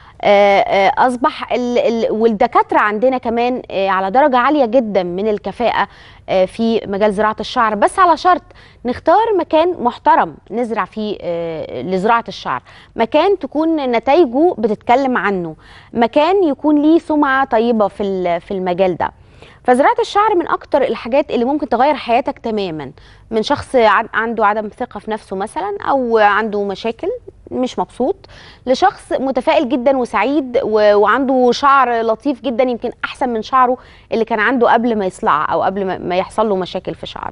آه، آه، اصبح ال- ال- والدكاتره عندنا كمان آه، على درجه عاليه جدا من الكفاءه آه، في مجال زراعه الشعر بس على شرط نختار مكان محترم نزرع فيه آه، لزراعه الشعر مكان تكون نتائجه بتتكلم عنه مكان يكون ليه سمعه طيبه في ال- في المجال ده فزراعه الشعر من اكتر الحاجات اللي ممكن تغير حياتك تماما من شخص عن- عنده عدم ثقه في نفسه مثلا او عنده مشاكل مش مبسوط لشخص متفائل جدا وسعيد و- وعنده شعر لطيف جدا يمكن احسن من شعره اللي كان عنده قبل ما يصلع او قبل ما- ما يحصل له مشاكل في شعره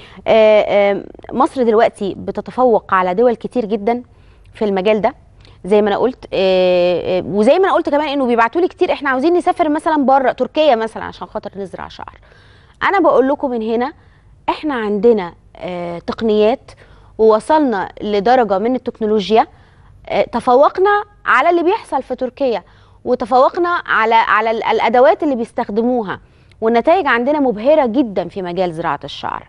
آه، آه، مصر دلوقتي بتتفوق على دول كتير جدا في المجال ده زي ما انا قلت آه، آه، وزي ما انا قلت كمان انه بيبعتوا لي كتير احنا عاوزين نسافر مثلا بره تركيا مثلا عشان خاطر نزرع شعر انا بقول لكم من هنا احنا عندنا آه، تقنيات ووصلنا لدرجه من التكنولوجيا آه، تفوقنا على اللي بيحصل في تركيا وتفوقنا على على ال- الادوات اللي بيستخدموها والنتائج عندنا مبهره جدا في مجال زراعه الشعر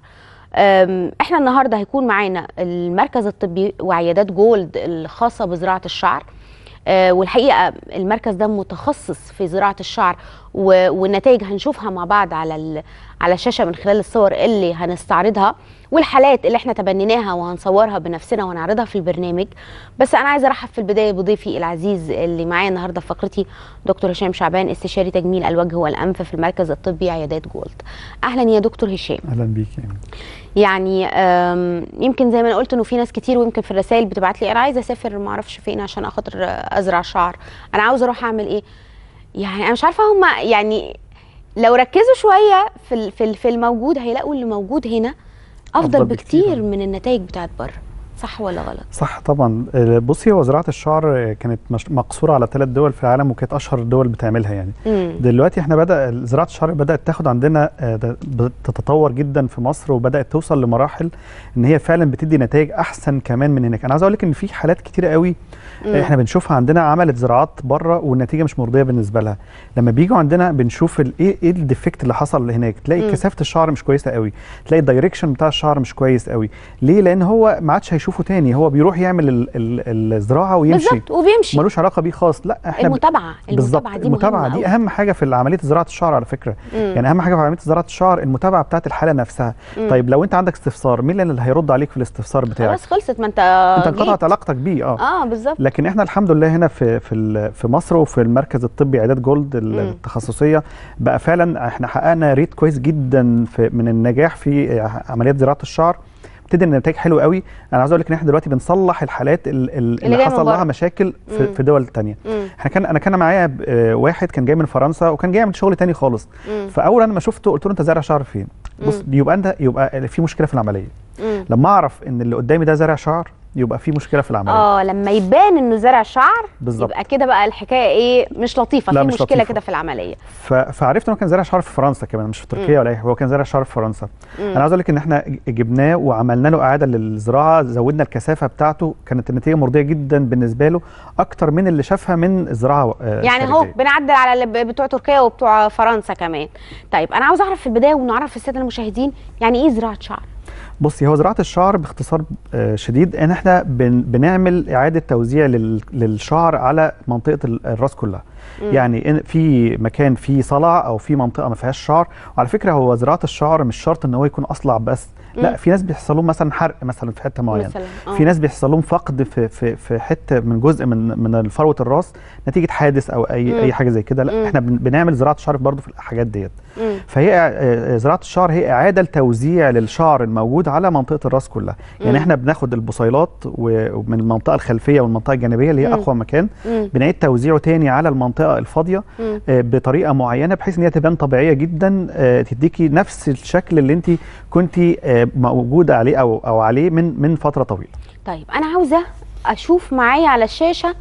أم، احنا النهارده هيكون معانا المركز الطبي وعيادات جولد الخاصه بزراعه الشعر آه، والحقيقه المركز ده متخصص في زراعه الشعر و- والنتائج هنشوفها مع بعض على ال- على الشاشه من خلال الصور اللي هنستعرضها والحالات اللي احنا تبنيناها وهنصورها بنفسنا ونعرضها في البرنامج بس انا عايزه ارحب في البدايه بضيفي العزيز اللي معايا النهارده في فقرتي دكتور هشام شعبان استشاري تجميل الوجه والانف في المركز الطبي عيادات جولد اهلا يا دكتور هشام اهلا بيك يعني يعني آم، يمكن زي ما انا قلت انه في ناس كتير ويمكن في الرسائل بتبعت لي انا عايزه اسافر ما اعرفش فين عشان خاطر ازرع شعر انا عاوزه اروح اعمل ايه يعني انا مش عارفه هم يعني لو ركزوا شويه في ال- في ال- في الموجود هيلاقوا اللي موجود هنا افضل أفضل بكتير بكتير. من النتائج بتاعت بره صح ولا غلط صح طبعا آه، بصي هو زراعه الشعر آه، كانت مش- مقصوره على ثلاث دول في العالم وكانت اشهر الدول بتعملها يعني مم. دلوقتي احنا بدا زراعه الشعر بدات تاخد عندنا آه، ده- بتتطور جدا في مصر وبدات توصل لمراحل ان هي فعلا بتدي نتائج احسن كمان من هناك انا عايز اقول لك ان في حالات كتيره قوي مم. احنا بنشوفها عندنا عملت زراعات بره والنتيجه مش مرضيه بالنسبه لها لما بيجوا عندنا بنشوف ال- ايه ايه الديفكت اللي حصل هناك تلاقي مم. كثافه الشعر مش كويسه قوي تلاقي الدايركشن بتاع الشعر مش كويس قوي ليه لان هو ما عادش هيشوفه تاني هو بيروح يعمل ال ال الزراعه ويمشي بالظبط وبيمشي ملوش علاقه بيه خالص لا احنا ب- المتابعه بالظبط المتابعه دي المتابعه مهمة دي أوي. اهم حاجه في عمليه زراعه الشعر على فكره مم. يعني اهم حاجه في عمليه زراعه الشعر المتابعه بتاعت الحاله نفسها مم. طيب لو انت عندك استفسار مين اللي هيرد عليك في الاستفسار بتاعك خلاص خلصت ما انت انت جيت. انقطعت علاقتك بيه اه اه بالظبط لكن احنا الحمد لله هنا في في ال- في مصر وفي المركز الطبي اعداد جولد ال- مم. التخصصيه بقى فعلا احنا حققنا ريت كويس جدا في من النجاح في عمليات زراعه الشعر بتدي النتائج حلوه قوي انا عايز اقول لك ان احنا دلوقتي بنصلح الحالات ال- ال- اللي, جاية من حصل لها بره. مشاكل في, مم. في دول تانية مم. احنا كان انا كان معايا ب- آه، واحد كان جاي من فرنسا وكان جاي من شغل تاني خالص مم. فاول انا ما شفته قلت له انت زارع شعر فين بص مم. يبقى انت يبقى في مشكله في العمليه مم. لما اعرف ان اللي قدامي ده زارع شعر يبقى في مشكله في العمليه اه لما يبان انه زرع شعر بالظبط. يبقى كده بقى الحكايه ايه مش لطيفه لا، في مش مشكله لطيفة. كده في العمليه ف... فعرفت انه كان زارع شعر في فرنسا كمان مش في تركيا مم. ولا اي حاجة، هو كان زارع شعر في فرنسا مم. انا عايز اقول لك ان احنا ج- جبناه وعملنا له اعاده للزراعه زودنا الكثافه بتاعته كانت النتيجه مرضيه جدا بالنسبه له اكتر من اللي شافها من الزراعه آه، يعني اهو الخارجية. بنعدل على اللي ب- بتوع تركيا وبتوع فرنسا كمان طيب انا عاوز اعرف في البدايه ونعرف الساده المشاهدين يعني ايه زراعه شعر بصي هو زراعه الشعر باختصار آه، شديد ان احنا بن بنعمل اعاده توزيع لل... للشعر على منطقه ال- الراس كلها مم. يعني إن في مكان فيه صلع او في منطقه ما فيهاش شعر وعلى فكره هو زراعه الشعر مش شرط ان هو يكون اصلع بس مم. لا في ناس بيحصل لهم مثلا حرق مثلا في حته معينه مثلا آه. في ناس بيحصل لهم فقد في في في حته من جزء من من فروه الراس نتيجه حادث او اي مم. اي حاجه زي كده مم. لا احنا بن- بنعمل زراعه شعر برضو في الحاجات ديت مم. فهي آه، زراعه الشعر هي اعاده لتوزيع للشعر الموجود على منطقه الراس كلها يعني مم. احنا بناخد البصيلات و- ومن المنطقه الخلفيه والمنطقه الجانبيه اللي هي مم. اقوى مكان مم. بنعيد توزيعه تاني على المنطقه الفاضيه مم. آه، بطريقه معينه بحيث ان هي تبان طبيعيه جدا آه، تديكي نفس الشكل اللي انت كنت موجوده عليه او او عليه من من فتره طويله طيب انا عاوزه اشوف معايا على الشاشه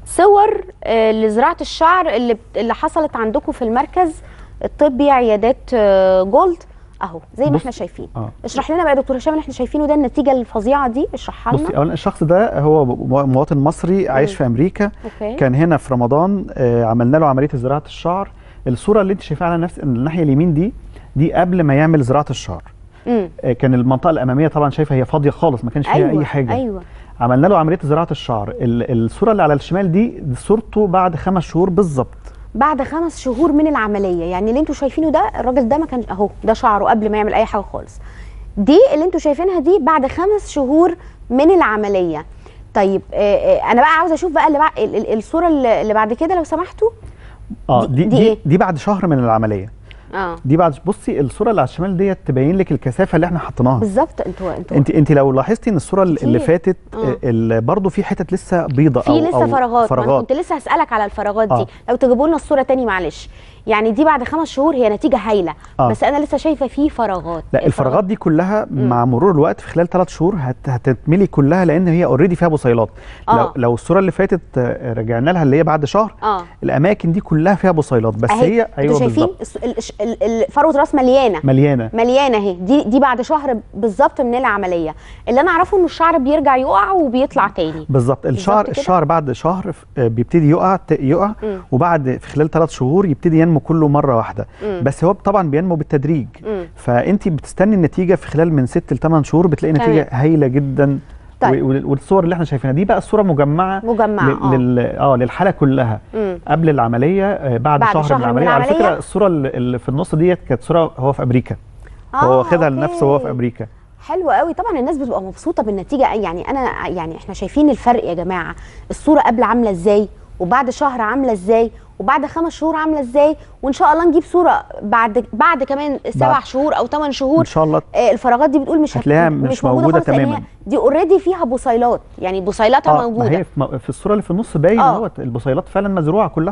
صور آه، لزراعه الشعر اللي بت- اللي حصلت عندكم في المركز الطبي عيادات آه، جولد اهو زي ما بص- احنا شايفين اه اشرح لنا بقى يا دكتور هشام اللي احنا شايفينه ده النتيجه الفظيعه دي اشرحها بصي لنا اولا الشخص ده هو مو- مواطن مصري عايش مم. في امريكا اوكي كان هنا في رمضان آه، عملنا له عمليه زراعه الشعر الصوره اللي انت شايفاها على نفس الناحيه اليمين دي دي قبل ما يعمل زراعه الشعر امم آه، كان المنطقه الاماميه طبعا شايفه هي فاضيه خالص ما كانش فيها ايوه اي حاجه ايوه عملنا له عمليه زراعه الشعر ال- الصوره اللي على الشمال دي دي صورته بعد خمس شهور بالظبط بعد خمس شهور من العمليه يعني اللي انتوا شايفينه ده الراجل ده ما كان اهو ده شعره قبل ما يعمل اي حاجه خالص دي اللي انتوا شايفينها دي بعد خمس شهور من العمليه طيب آه، آه، انا بقى عاوزه اشوف بقى اللي بقى ال- ال- الصوره اللي اللي بعد كده لو سمحتوا اه دي- دي دي دي, إيه؟ دي بعد شهر من العمليه اه دي بعد بصي الصوره اللي على الشمال ديت تبين لك الكثافه اللي احنا حطيناها بالظبط انتوا انتوا انت انت لو لاحظتي ان الصوره اللي كتير. فاتت آه. ال- برضو في حتت لسه بيضه في او لسه أو فراغات ما انا فراغات كنت لسه هسالك على الفراغات دي آه. لو تجيبوا لنا الصوره تاني معلش يعني دي بعد خمس شهور هي نتيجه هايله آه. بس انا لسه شايفه في فراغات لا الفراغات دي كلها مع مرور الوقت في خلال ثلاث شهور هت هتتملي كلها لان هي اوريدي فيها بصيلات آه. لو لو الصوره اللي فاتت آه، رجعنا لها اللي هي بعد شهر اه الاماكن دي كلها فيها بصيلات بس اهي هي انتوا ايوه شايفين بالظبط الس- ال- الش- ال- ال- فروه راس مليانه مليانه مليانه اهي دي دي بعد شهر بالظبط من العمليه اللي انا اعرفه انه الشعر بيرجع يقع وبيطلع تاني بالظبط الشعر كده؟ الشعر بعد شهر ف- آه، بيبتدي يقع ت- يقع مم. وبعد في خلال ثلاث شهور يبتدي ينمو كله مره واحده مم. بس هو طبعا بينمو بالتدريج مم. فانت بتستني النتيجه في خلال من ست لثمان شهور بتلاقي تمام. نتيجه هايله جدا طيب. و- وال- والصور اللي احنا شايفينها دي بقى الصوره مجمعه مجمعه اه لل... اه للحاله كلها مم. قبل العمليه آه، بعد, بعد شهر, شهر من من العمليه على العملية؟ فكره الصوره اللي اللي في النص ديت كانت صوره هو في امريكا آه، هو واخدها أوكي. لنفسه وهو في امريكا حلو قوي طبعا الناس بتبقى مبسوطه بالنتيجه يعني انا يعني احنا شايفين الفرق يا جماعه الصوره قبل عامله ازاي وبعد شهر عامله ازاي وبعد خمس شهور عامله ازاي وان شاء الله نجيب صوره بعد بعد كمان سبع بعد- شهور او ثمان ان شهور شاء الله آه، الفراغات دي بتقول مش هت- هتلاقيها مش موجودة خالص لأن هي تماماً. دي اوريدي فيها بصيلات يعني بصيلاتها اه ما موجوده هي في, م- في الصوره اللي في النص باين آه. اهوت البصيلات فعلا مزروعه كلها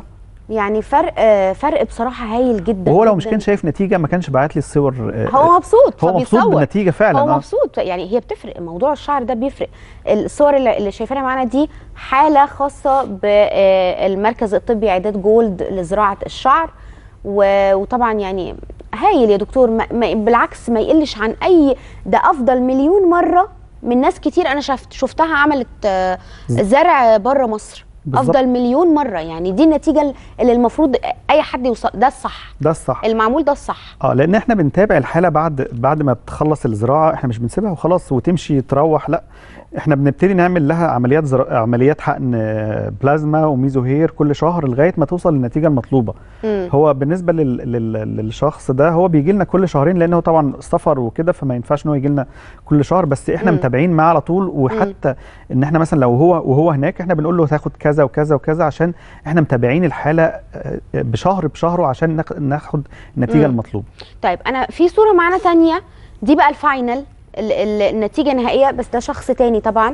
يعني فرق آه، فرق بصراحه هايل جدا وهو لو جداً. مش كان شايف نتيجه ما كانش باعت لي الصور آه، هو مبسوط هو مبسوط فبيصور. بالنتيجه فعلا هو آه. مبسوط يعني هي بتفرق موضوع الشعر ده بيفرق الصور اللي, اللي شايفينها معانا دي حاله خاصه بالمركز الطبي اعداد جولد لزراعه الشعر و- وطبعا يعني هايل يا دكتور ما ما بالعكس ما يقلش عن اي ده افضل مليون مره من ناس كتير انا شفت شفتها عملت آه، زرع بره مصر بالظبط. افضل مليون مره يعني دي النتيجه اللي المفروض اي حد يوصل ده الصح ده الصح المعمول ده الصح اه لان احنا بنتابع الحاله بعد بعد ما بتخلص الزراعه احنا مش بنسيبها وخلاص وتمشي تروح لا احنا بنبتدي نعمل لها عمليات زر... عمليات حقن آه، بلازما وميزو هير كل شهر لغايه ما توصل للنتيجه المطلوبه مم. هو بالنسبه لل... لل... للشخص ده هو بيجي لنا كل شهرين لانه طبعا سفر وكده فما ينفعش ان هو يجي لنا كل شهر بس احنا مم. متابعين معاه على طول وحتى ان احنا مثلا لو هو وهو هناك احنا بنقول له تاخد كذا وكذا وكذا عشان احنا متابعين الحاله آه، بشهر بشهره عشان ناخ- ناخد النتيجه مم. المطلوبه طيب انا في صوره معانا تانية دي بقى الفاينل ال- ال- النتيجه النهائيه بس ده شخص تاني طبعا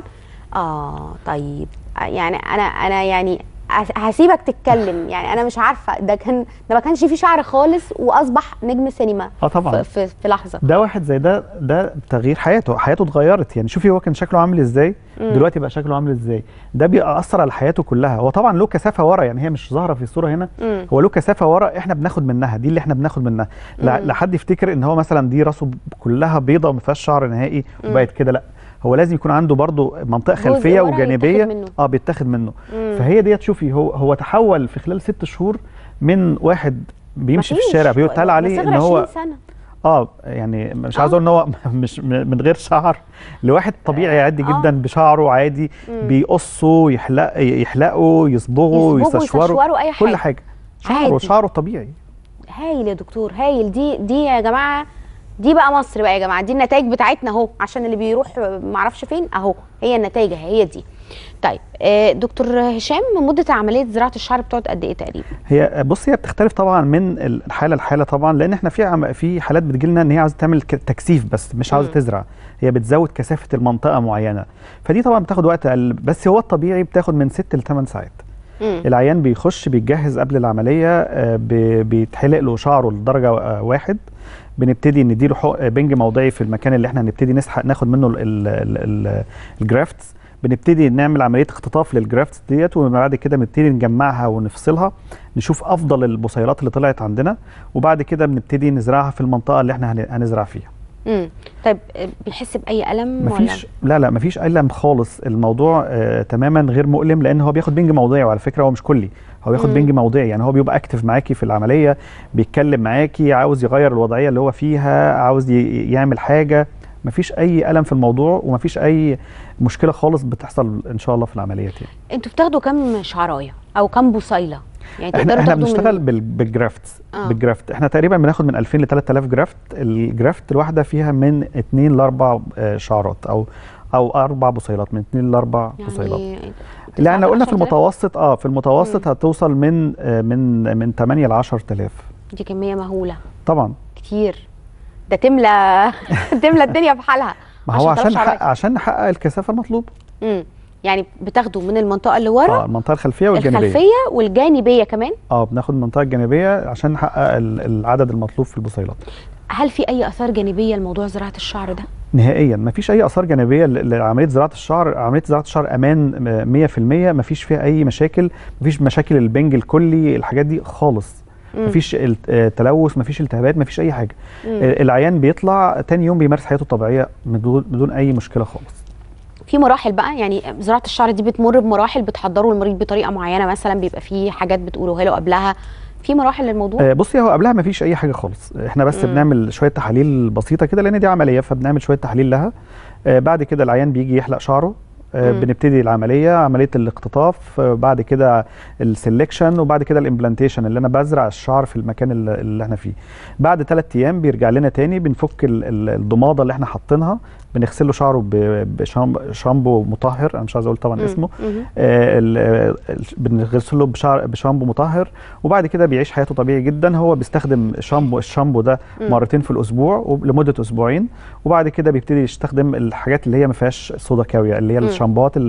اه طيب يعني انا انا يعني هس- هسيبك تتكلم يعني انا مش عارفه ده كان ده ما كانش فيه شعر خالص واصبح نجم سينما اه طبعا في, في, في لحظه ده واحد زي ده ده تغيير حياته حياته اتغيرت يعني شوفي هو كان شكله عامل ازاي مم. دلوقتي بقى شكله عامل ازاي ده بيأثر على حياته كلها هو طبعا له كثافه ورا يعني هي مش ظاهره في الصوره هنا مم. هو له كثافه ورا احنا بناخد منها دي اللي احنا بناخد منها لا مم. لا حد يفتكر ان هو مثلا دي راسه كلها بيضه وما فيهاش شعر نهائي مم. وبقت كده لا هو لازم يكون عنده برضو منطقه جزء خلفيه ورا وجانبيه يتاخد منه. اه بيتاخد منه مم. فهي ديت شوفي هو هو تحول في خلال ست شهور من واحد بيمشي في مفيش. الشارع بيتقال عليه بس ان هو 20 سنه اه يعني مش آه. عايز اقول ان هو مش م- من غير شعر لواحد طبيعي عادي آه. جدا بشعره عادي مم. بيقصوا يحلق يحلقوا يصبغوا يصبغوا يستشوروا يستشوروا اي حاجه كل حاجه شعره عادي. شعره طبيعي هايل يا دكتور هايل دي دي يا جماعه دي بقى مصر بقى يا جماعه دي النتائج بتاعتنا اهو عشان اللي بيروح معرفش فين اهو هي النتائج أهي، هي دي طيب آه، دكتور هشام مده عمليه زراعه الشعر بتقعد قد ايه تقريبا هي بص هي بتختلف طبعا من الحاله لحاله طبعا لان احنا في عم في حالات بتجي لنا ان هي عاوزه تعمل ك- تكثيف بس مش عاوزه مم. تزرع هي بتزود كثافه المنطقه معينه فدي طبعا بتاخد وقت اقل بس هو الطبيعي بتاخد من 6 ل 8 ساعات مم. العيان بيخش بيتجهز قبل العمليه آه، ب- بيتحلق له شعره لدرجه آه، واحد بنبتدي نديله حق- بنج موضعي في المكان اللي احنا هنبتدي نسحق ناخد منه ال- ال- ال- ال- الجرافتس بنبتدي نعمل عمليه اختطاف للجرافتس ديت وبعد كده بنبتدي نجمعها ونفصلها نشوف افضل البصيلات اللي طلعت عندنا وبعد كده بنبتدي نزرعها في المنطقه اللي احنا هن- هنزرع فيها مم. طيب آه، بيحس باي الم مفيش لا لا مفيش الم خالص الموضوع آه تماما غير مؤلم لان هو بياخد بنج موضعي وعلى فكره هو مش كلي هو بياخد مم. بنج موضعي يعني هو بيبقى اكتف معاكي في العمليه بيتكلم معاكي عاوز يغير الوضعيه اللي هو فيها عاوز ي- يعمل حاجه مفيش اي الم في الموضوع ومفيش اي مشكله خالص بتحصل ان شاء الله في العمليات يعني انتوا بتاخدوا كام شعرايه او كام بصيله يعني احنا تقدروا احنا تاخدوا بنشتغل من بال بالجرافت آه. بالجرافت احنا تقريبا بناخد من 2000 ل 3000 جرافت الجرافت الواحده فيها من 2 ل 4 شعرات او او اربع بصيلات من 2 ل 4 بصيلات يعني لا احنا قلنا في 10,000 المتوسط اه في المتوسط هتوصل من آه، من من 8 ل 10000 دي كميه مهوله طبعا كتير ده تملى تملى الدنيا بحالها ما هو 10,000 عشان شعراية. نحقق عشان نحقق الكثافه المطلوبه امم يعني بتاخدوا من المنطقه اللي ورا اه المنطقه الخلفيه والجانبيه الخلفيه والجانبيه كمان اه بناخد المنطقه الجانبيه عشان نحقق ال- العدد المطلوب في البصيلات هل في اي اثار جانبيه لموضوع زراعه الشعر ده نهائيا ما فيش اي اثار جانبيه ل- لعمليه زراعه الشعر عمليه زراعه الشعر امان م- 100% ما فيش فيها اي مشاكل ما فيش مشاكل البنج الكلي الحاجات دي خالص مم. ما فيش تلوث ما فيش التهابات ما فيش اي حاجه مم. العيان بيطلع تاني يوم بيمارس حياته الطبيعيه بدون بدون اي مشكله خالص في مراحل بقى يعني زراعه الشعر دي بتمر بمراحل بتحضروا المريض بطريقه معينه مثلا بيبقى في حاجات بتقولوها له قبلها في مراحل للموضوع آه، بصي هو قبلها ما فيش اي حاجه خالص احنا بس مم. بنعمل شويه تحاليل بسيطه كده لان دي عمليه فبنعمل شويه تحاليل لها آه، بعد كده العيان بيجي يحلق شعره آه، مم. بنبتدي العمليه عمليه الاقتطاف آه، بعد كده السلكشن وبعد كده الامبلانتيشن اللي انا بزرع الشعر في المكان اللي, اللي احنا فيه بعد ثلاث ايام بيرجع لنا تاني بنفك ال- ال- الضماده اللي احنا حاطينها بنغسل له شعره ب- بشامب- شامبو مطهر انا مش عايز اقول طبعا مم. اسمه مم. آه، ال- آه، ال- بنغسله بشعر بشامبو مطهر وبعد كده بيعيش حياته طبيعي جدا هو بيستخدم شامبو الشامبو ده مم. مرتين في الاسبوع وب- لمده اسبوعين وبعد كده بيبتدي يستخدم الحاجات اللي هي ما فيهاش صودا كاويه اللي هي مم. الشامبوات ال-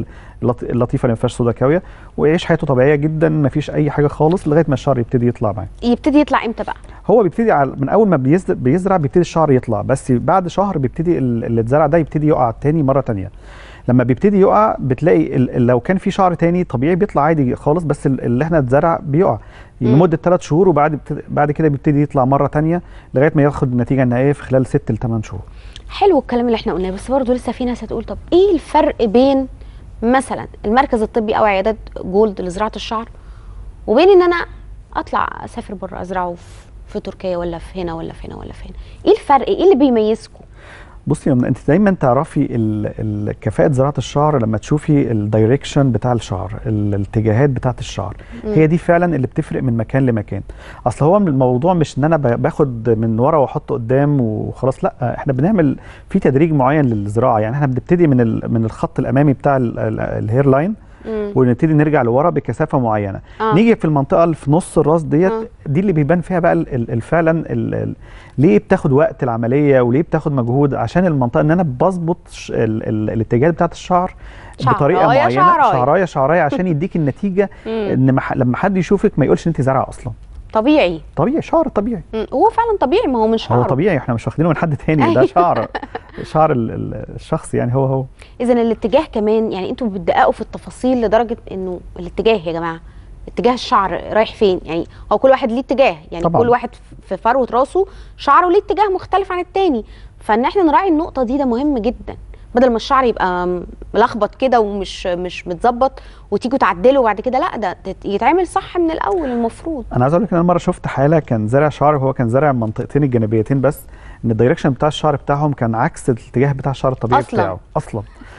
اللط- اللطيفه اللي ما فيهاش صودا كاويه ويعيش حياته طبيعيه جدا ما فيش اي حاجه خالص لغايه ما الشعر يبتدي يطلع معاه يبتدي يطلع امتى بقى هو بيبتدي على من اول ما بيز- بيزرع بيبتدي الشعر يطلع بس بعد شهر بيبتدي ال- اللي اتزرع ده يبتدي يقع تاني مره تانية لما بيبتدي يقع بتلاقي ال- ال- لو كان في شعر تاني طبيعي بيطلع عادي خالص بس ال- اللي احنا اتزرع بيقع مم. لمده ثلاث شهور وبعد بت- بعد كده بيبتدي يطلع مره تانية لغايه ما ياخد النتيجه النهائيه في خلال ست ل 8 شهور حلو الكلام اللي احنا قلناه بس برضه لسه في ناس هتقول طب ايه الفرق بين مثلا المركز الطبي او عيادات جولد لزراعه الشعر وبين ان انا اطلع اسافر بره ازرعه في, في تركيا ولا في هنا ولا في هنا ولا في هنا ايه الفرق ايه اللي بيميزكم بصي يا منى، انت دايما تعرفي ال- ال- كفاءه زراعه الشعر لما تشوفي الدايركشن بتاع الشعر ال- الاتجاهات بتاعه الشعر هي دي فعلا اللي بتفرق من مكان لمكان اصل هو الموضوع مش ان انا ب- باخد من ورا واحطه قدام وخلاص لا احنا بنعمل في تدريج معين للزراعه يعني احنا بنبتدي من ال- من الخط الامامي بتاع ال- ال- الهير لاين ونبتدي نرجع لورا بكثافه معينه آه. نيجي في المنطقه اللي في نص الراس ديت آه. دي اللي بيبان فيها بقى ال- ال- ال- فعلا ال- ال- ليه بتاخد وقت العمليه وليه بتاخد مجهود عشان المنطقه ان انا بظبط ش- ال- ال- الاتجاهات بتاعت الشعر بطريقه شعراية معينه شعراية. شعرايه شعرايه عشان يديك النتيجه ان مح- لما حد يشوفك ما يقولش ان انت زرعه اصلا طبيعي طبيعي شعر طبيعي مم. هو فعلا طبيعي ما هو من هو شعره طبيعي احنا مش واخدينه من حد تاني ده شعر شعر ال- ال- الشخص يعني هو هو اذا الاتجاه كمان يعني انتوا بتدققوا في التفاصيل لدرجه انه الاتجاه يا جماعه اتجاه الشعر رايح فين يعني هو كل واحد ليه اتجاه يعني طبعاً. كل واحد في فروه راسه شعره ليه اتجاه مختلف عن التاني فان احنا نراعي النقطه دي ده مهم جدا بدل ما الشعر يبقى م- ملخبط كده ومش مش متظبط وتيجوا تعدلوا بعد كده لا ده تت- يتعمل صح من الاول المفروض انا عايز اقول لك ان انا مره شفت حاله كان زارع شعر وهو كان زارع المنطقتين الجانبيتين بس ان الدايركشن بتاع الشعر بتاعهم كان عكس الاتجاه بتاع الشعر الطبيعي أصلاً. بتاعه اصلا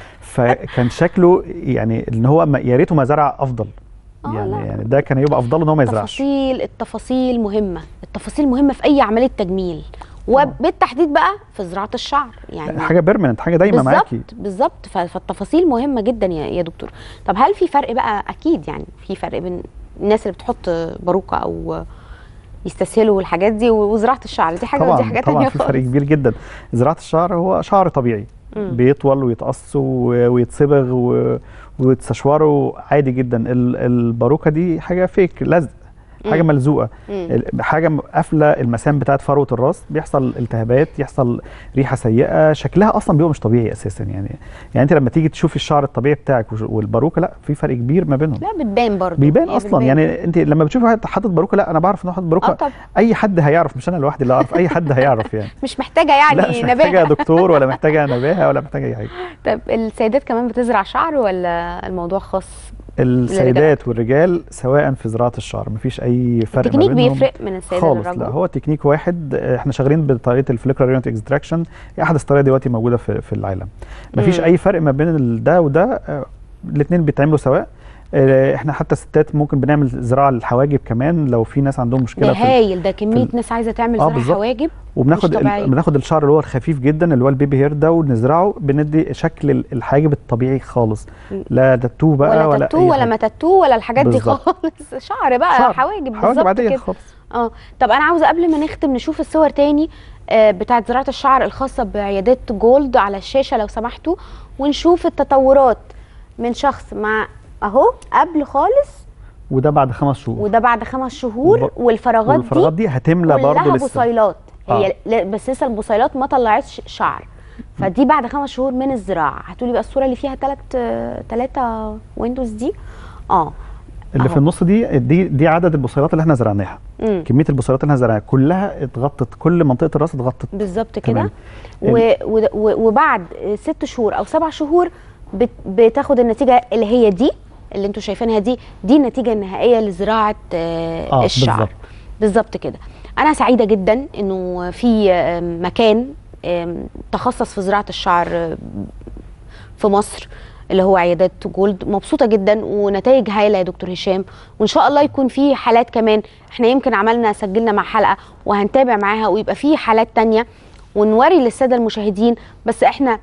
فكان شكله يعني ان هو ما- يا ريته ما زرع افضل آه، يعني لا. يعني ده كان يبقى افضل ان هو ما يزرعش التفاصيل التفاصيل مهمه التفاصيل مهمه في اي عمليه تجميل وبالتحديد بقى في زراعه الشعر يعني حاجه بيرمننت حاجه دايما معاكي بالظبط بالظبط ف- فالتفاصيل مهمه جدا يا يا دكتور طب هل في فرق بقى اكيد يعني في فرق بين الناس اللي بتحط باروكه او يستسهلوا الحاجات دي وزراعه الشعر دي حاجه ودي طبعا حاجه طبعا تانية في فرق خالص كبير جدا زراعه الشعر هو شعر طبيعي مم. بيطول ويتقص و- ويتصبغ و- وتستشوره عادي جدا ال- الباروكه دي حاجه فيك لزق حاجه مم. ملزوقه مم. ال- حاجه م- قافله المسام بتاعت فروه الراس بيحصل التهابات يحصل ريحه سيئه شكلها اصلا بيبقى مش طبيعي اساسا يعني يعني انت لما تيجي تشوفي الشعر الطبيعي بتاعك وش- والباروكه لا في فرق كبير ما بينهم لا بتبان برضه بيبان هي اصلا بتبان. يعني انت لما بتشوفي واحد حاطط باروكه لا انا بعرف انه حاطط اه باروكه طب اي حد هيعرف مش انا لوحدي اللي اعرف اي حد هيعرف يعني مش محتاجه يعني لا مش محتاجه نباهه دكتور ولا محتاجه نباهه ولا محتاجه اي حاجه طب السيدات كمان بتزرع شعر ولا الموضوع خاص السيدات والرجال سواء في زراعه الشعر مفيش اي فرق التكنيك ما بينهم بيفرق من السيده خالص للرجل لا هو تكنيك واحد احنا شغالين بطريقه الفليكر ريونت اكستراكشن احد الطريقه دلوقتي موجوده في, في العالم مفيش مم. اي فرق ما بين ال- ده وده الاثنين بيتعملوا سواء اه، احنا حتى ستات ممكن بنعمل زراعه للحواجب كمان لو في ناس عندهم مشكله ده في هايل ده كميه في- ناس عايزه تعمل آه، زرع بالظبط. حواجب وبناخد مش طبيعية. ال... بناخد الشعر اللي هو الخفيف جدا اللي هو البيبي هير ده ونزرعه بندي شكل ال- الحاجب الطبيعي خالص لا تاتو بقى ولا ولا تاتو أي ولا حاجة. ما تاتو ولا الحاجات دي بالظبط. خالص شعر بقى شعر. حواجب حواجب بالظبط عاديه كده خالص اه طب انا عاوزه قبل ما نختم نشوف الصور تاني آه، بتاعت زراعه الشعر الخاصه بعيادات جولد على الشاشه لو سمحتوا ونشوف التطورات من شخص مع اهو قبل خالص وده بعد خمس شهور وده بعد خمس شهور وب- والفراغات, والفراغات دي دي هتملى برضه كلها لسه بصيلات هي آه. ل- بس لسه البصيلات ما طلعتش شعر فدي بعد خمس شهور من الزراعه هاتولي بقى الصوره اللي فيها ثلاث ثلاثه ويندوز دي اه اللي أهو. في النص دي دي دي عدد البصيلات اللي احنا زرعناها مم. كميه البصيلات اللي احنا زرعناها كلها اتغطت كل منطقه الراس اتغطت بالظبط تمام. كده و... و... و... وبعد ست شهور او سبع شهور بت... بتاخد النتيجه اللي هي دي اللي انتوا شايفينها دي دي النتيجه النهائيه لزراعه آه آه، الشعر بالظبط. بالظبط كده انا سعيده جدا انه في آم، مكان آم، تخصص في زراعه الشعر آه، في مصر اللي هو عيادات جولد مبسوطه جدا ونتائج هايله يا دكتور هشام وان شاء الله يكون في حالات كمان احنا يمكن عملنا سجلنا مع حلقه وهنتابع معاها ويبقى في حالات تانية ونوري للساده المشاهدين بس احنا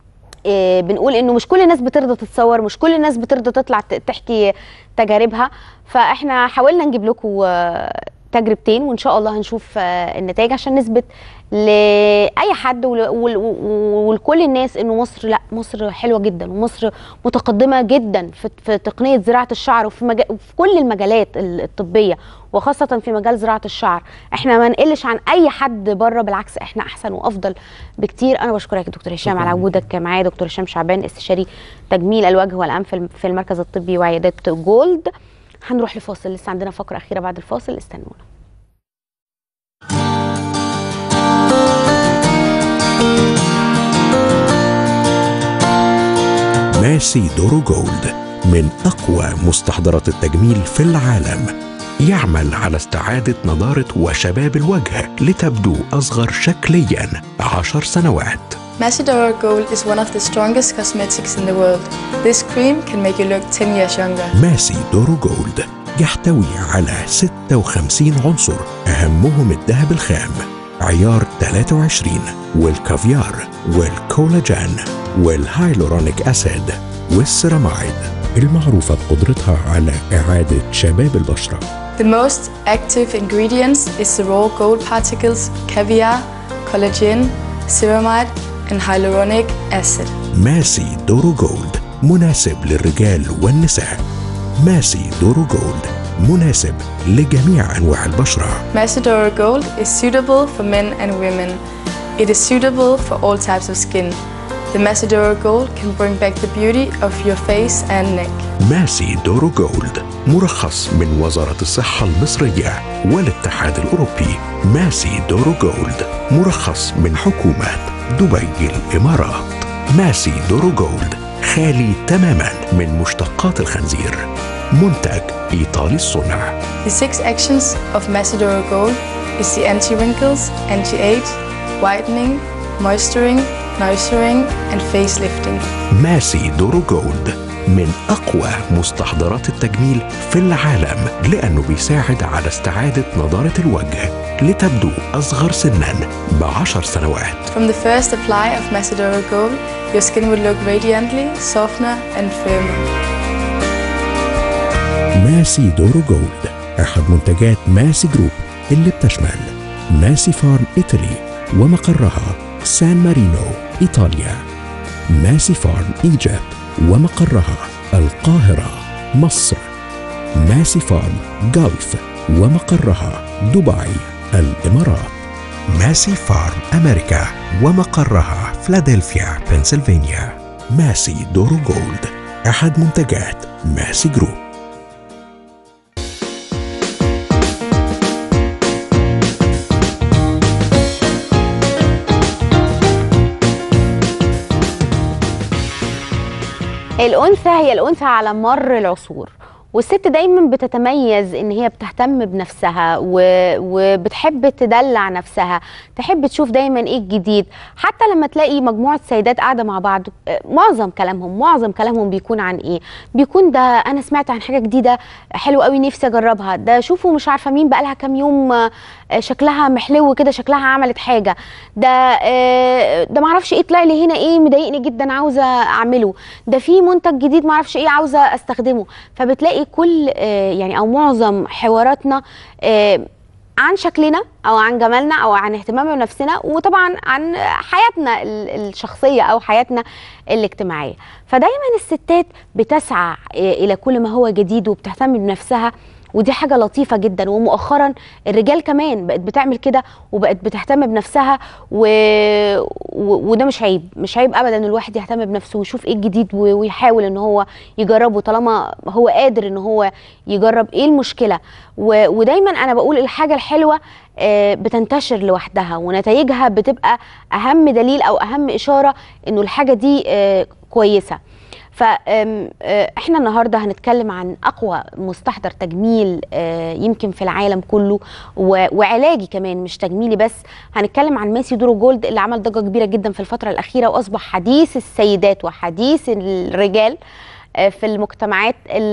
آه، بنقول انه مش كل الناس بترضى تتصور مش كل الناس بترضى تطلع ت- تحكي تجاربها فاحنا حاولنا نجيب لكم آه، تجربتين وان شاء الله هنشوف آه، النتائج عشان نثبت لاي حد ول- ول- ولكل الناس انه مصر لا مصر حلوه جدا ومصر متقدمه جدا في, في تقنيه زراعه الشعر وفي, مجا في كل المجالات ال- الطبيه وخاصه في مجال زراعه الشعر احنا ما نقلش عن اي حد بره بالعكس احنا احسن وافضل بكتير انا بشكرك يا دكتور هشام على وجودك معايا دكتور هشام شعبان استشاري تجميل الوجه والانف في الم- في المركز الطبي وعيادات جولد هنروح لفاصل لسه عندنا فقره اخيره بعد الفاصل استنونا ماسي دورو جولد من أقوى مستحضرات التجميل في العالم يعمل على استعادة نضارة وشباب الوجه لتبدو أصغر شكليا عشر سنوات Macedora Gold is one of the strongest cosmetics in the world. This cream can make you look 10 years younger. ماسي دورو جولد يحتوي على 56 عنصر أهمهم الذهب الخام عيار 23 والكافيار والكولاجين والهايلورونيك أسيد والسيرامايد المعروفة بقدرتها على إعادة شباب البشرة The most active ingredients is the raw gold particles, caviar, collagen, ceramide, and hyaluronic acid. ماسي دورو جولد مناسب للرجال والنساء ماسي دورو جولد مناسب لجميع أنواع البشرة Macedora Gold is suitable for men and women. It is suitable for all types of skin. The Macedora Gold can bring back the beauty of your face and neck. ماسي دورو جولد مرخص من وزارة الصحة المصرية والاتحاد الأوروبي ماسي دورو جولد مرخص من حكومة دبي الإمارات ماسي دورو جولد خالي تماما من مشتقات الخنزير منتج إيطالي الصنع The six actions of Macedora Gold is the anti-wrinkles, anti-age, whitening, moisturing, nourishing, and facelifting. ماسي دورو جولد من أقوى مستحضرات التجميل في العالم لأنه بيساعد على استعادة نضارة الوجه لتبدو أصغر سنا بعشر سنوات From the first apply of Macedora Gold, your skin will look radiantly, softer, and firmer. ماسي دورو جولد أحد منتجات ماسي جروب اللي بتشمل ماسي فارم إيطالي ومقرها سان مارينو إيطاليا ماسي فارم إيجيبت ومقرها القاهرة مصر ماسي فارم جلف ومقرها دبي الإمارات ماسي فارم أمريكا ومقرها فلادلفيا بنسلفانيا ماسي دورو جولد أحد منتجات ماسي جروب الأنثى هي الأنثى على مر العصور والست دايما بتتميز ان هي بتهتم بنفسها و... وبتحب تدلع نفسها تحب تشوف دايما ايه الجديد حتى لما تلاقي مجموعه سيدات قاعده مع بعض آه، معظم كلامهم معظم كلامهم بيكون عن ايه بيكون ده انا سمعت عن حاجه جديده حلوه قوي نفسي اجربها ده شوفوا مش عارفه مين بقالها كام يوم آه، آه، شكلها محلو كده شكلها عملت حاجه ده آه، ده معرفش ايه طلع لي هنا ايه مضايقني جدا عاوزه اعمله ده في منتج جديد معرفش ايه عاوزه استخدمه فبتلاقي كل آه، يعني او معظم حواراتنا آه، عن شكلنا او عن جمالنا او عن اهتمامنا بنفسنا وطبعا عن حياتنا ال- الشخصيه او حياتنا الاجتماعيه فدايما الستات بتسعى آه، الى كل ما هو جديد وبتهتم بنفسها ودي حاجه لطيفه جدا ومؤخرا الرجال كمان بقت بتعمل كده وبقت بتهتم بنفسها و... و... وده مش عيب مش عيب ابدا ان الواحد يهتم بنفسه ويشوف ايه الجديد و... ويحاول ان هو يجربه طالما هو قادر ان هو يجرب ايه المشكله و... ودايما انا بقول الحاجه الحلوه آه، بتنتشر لوحدها ونتائجها بتبقى اهم دليل او اهم اشاره انه الحاجه دي آه، كويسه فاحنا النهارده هنتكلم عن اقوى مستحضر تجميل آه، يمكن في العالم كله و- وعلاجي كمان مش تجميلي بس هنتكلم عن ماسي دورو جولد اللي عمل ضجه كبيره جدا في الفتره الاخيره واصبح حديث السيدات وحديث الرجال آه، في المجتمعات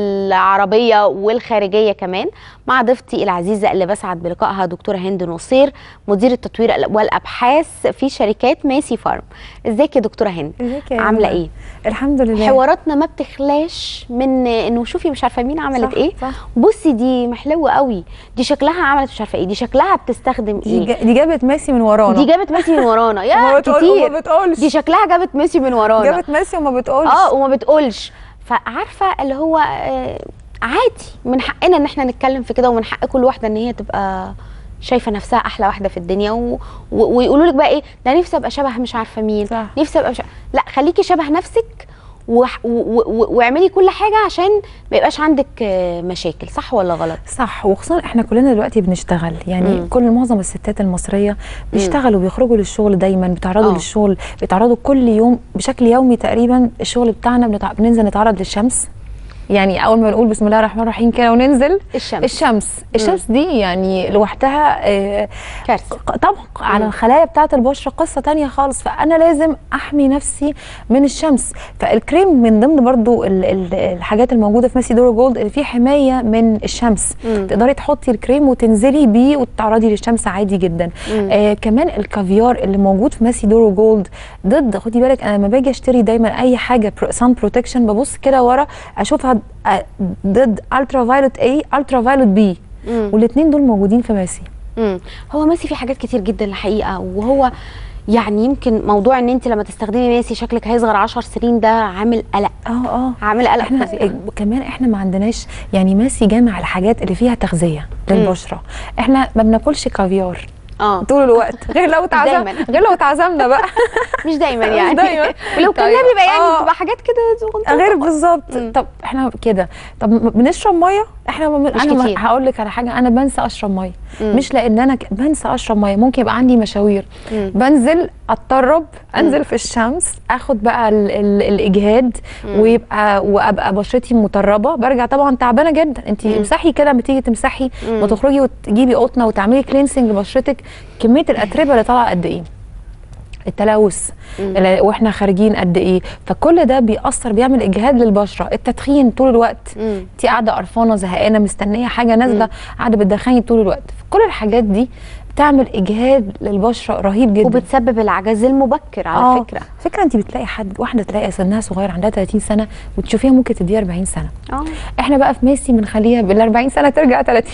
العربيه والخارجيه كمان مع ضيفتي العزيزه اللي بسعد بلقائها دكتوره هند نصير مدير التطوير والابحاث في شركات ماسي فارم ازيك يا دكتوره هند ازيك يا عامله يمنى؟ ايه الحمد لله حواراتنا ما بتخلاش من انه شوفي مش عارفه مين عملت صح، ايه صح. بصي دي محلوه قوي دي شكلها عملت مش عارفه ايه دي شكلها بتستخدم دي, ايه جا- دي جابت ميسي من ورانا دي جابت ميسي من ورانا وما يا بتقول- كتير وما بتقولش. دي شكلها جابت ميسي من ورانا جابت ميسي وما بتقولش اه وما بتقولش فعارفه اللي هو آه عادي من حقنا ان احنا نتكلم في كده ومن حق كل واحده ان هي تبقى شايفه نفسها احلى واحده في الدنيا و... و... ويقولوا لك بقى ايه ده نفسي ابقى شبه مش عارفه مين صح. نفسي ابقى مش... لا خليكي شبه نفسك و... و... و... واعملي كل حاجه عشان ما يبقاش عندك آه، مشاكل صح ولا غلط صح وخصوصا احنا كلنا دلوقتي بنشتغل يعني مم. كل معظم الستات المصريه بيشتغلوا بيخرجوا للشغل دايما بيتعرضوا آه. للشغل بيتعرضوا كل يوم بشكل يومي تقريبا الشغل بتاعنا بنتع... بننزل نتعرض للشمس يعني اول ما نقول بسم الله الرحمن الرحيم كده وننزل الشمس الشمس الشمس دي يعني لوحدها آه، كارثه طبعا على الخلايا بتاعه البشره قصه تانية خالص فانا لازم احمي نفسي من الشمس فالكريم من ضمن برضو ال- ال- الحاجات الموجوده في ميسي دورو جولد اللي فيه حمايه من الشمس مم. تقدري تحطي الكريم وتنزلي بيه وتتعرضي للشمس عادي جدا مم. آه كمان الكافيار اللي موجود في ميسي دورو جولد ضد خدي بالك انا لما باجي اشتري دايما اي حاجه سان بروتكشن ببص كده ورا اشوفها آه، ضد الترا فايلوت اي الترا فايلوت بي مم. والاثنين دول موجودين في ميسي مم. هو ميسي في حاجات كتير جدا الحقيقه وهو يعني يمكن موضوع ان انت لما تستخدمي ميسي شكلك هيصغر 10 سنين ده عامل قلق اه اه عامل قلق احنا فظيع. كمان احنا ما عندناش يعني ماسي جامع الحاجات اللي فيها تغذيه للبشره احنا ما بناكلش كافيار اه طول الوقت غير لو اتعزم دايماً. غير لو اتعزمنا بقى مش دايما مش يعني دايماً. ولو كان طيب. بيبقى يعني آه. بتبقى حاجات كده صغنطوطة. غير بالظبط مم. طب احنا كده طب م- بنشرب ميه احنا ما مش انا ما- كتير. هقول لك على حاجه انا بنسى اشرب ميه مم. مش لان انا ك- بنسى اشرب ميه ممكن يبقى عندي مشاوير مم. بنزل اتطرب انزل في الشمس اخد بقى ال ال الاجهاد ويبقى وابقى بشرتي مطربه برجع طبعا تعبانه جدا انت امسحي كده لما تيجي تمسحي ما تخرجي وتجيبي قطنه وتعملي كلينسنج لبشرتك كميه الاتربه اللي طالعه قد ايه التلوث اللي- واحنا خارجين قد ايه فكل ده بيأثر بيعمل اجهاد للبشره التدخين طول الوقت مم. انت قاعده قرفانه زهقانه مستنيه حاجه نازله قاعده بتدخني طول الوقت كل الحاجات دي بتعمل اجهاد للبشره رهيب جدا وبتسبب العجز المبكر على آه، فكره فكره انت بتلاقي حد واحده تلاقي سنها صغير عندها 30 سنه وتشوفيها ممكن تديها 40 سنه اه احنا بقى في ميسي بنخليها بال 40 سنه ترجع 30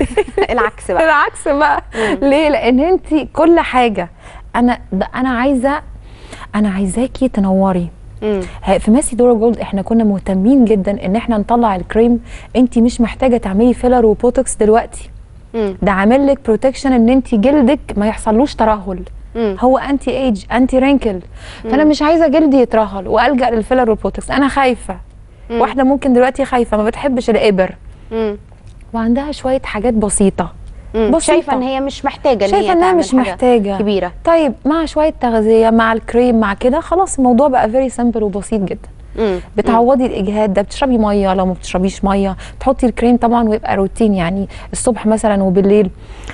العكس بقى العكس بقى ليه لان انت كل حاجه انا ده انا عايزه انا عايزاكي تنوري مم. ه- في ميسي دورا جولد احنا كنا مهتمين جدا ان احنا نطلع الكريم انت مش محتاجه تعملي فيلر وبوتوكس دلوقتي مم. ده عامل لك بروتكشن ان انت جلدك ما يحصلوش ترهل مم. هو انتي ايج انتي رينكل فانا مش عايزه جلدي يترهل والجا للفيلر والبوتوكس انا خايفه مم. واحده ممكن دلوقتي خايفه ما بتحبش الابر مم. وعندها شويه حاجات بسيطه مم. بسيطة. شايفه ان هي مش محتاجه ان شايفه هي انها تعمل مش حاجة محتاجه كبيره طيب مع شويه تغذيه مع الكريم مع كده خلاص الموضوع بقى فيري سمبل وبسيط جدا مم. بتعوضي الاجهاد ده بتشربي ميه لو ما بتشربيش ميه تحطي الكريم طبعا ويبقى روتين يعني الصبح مثلا وبالليل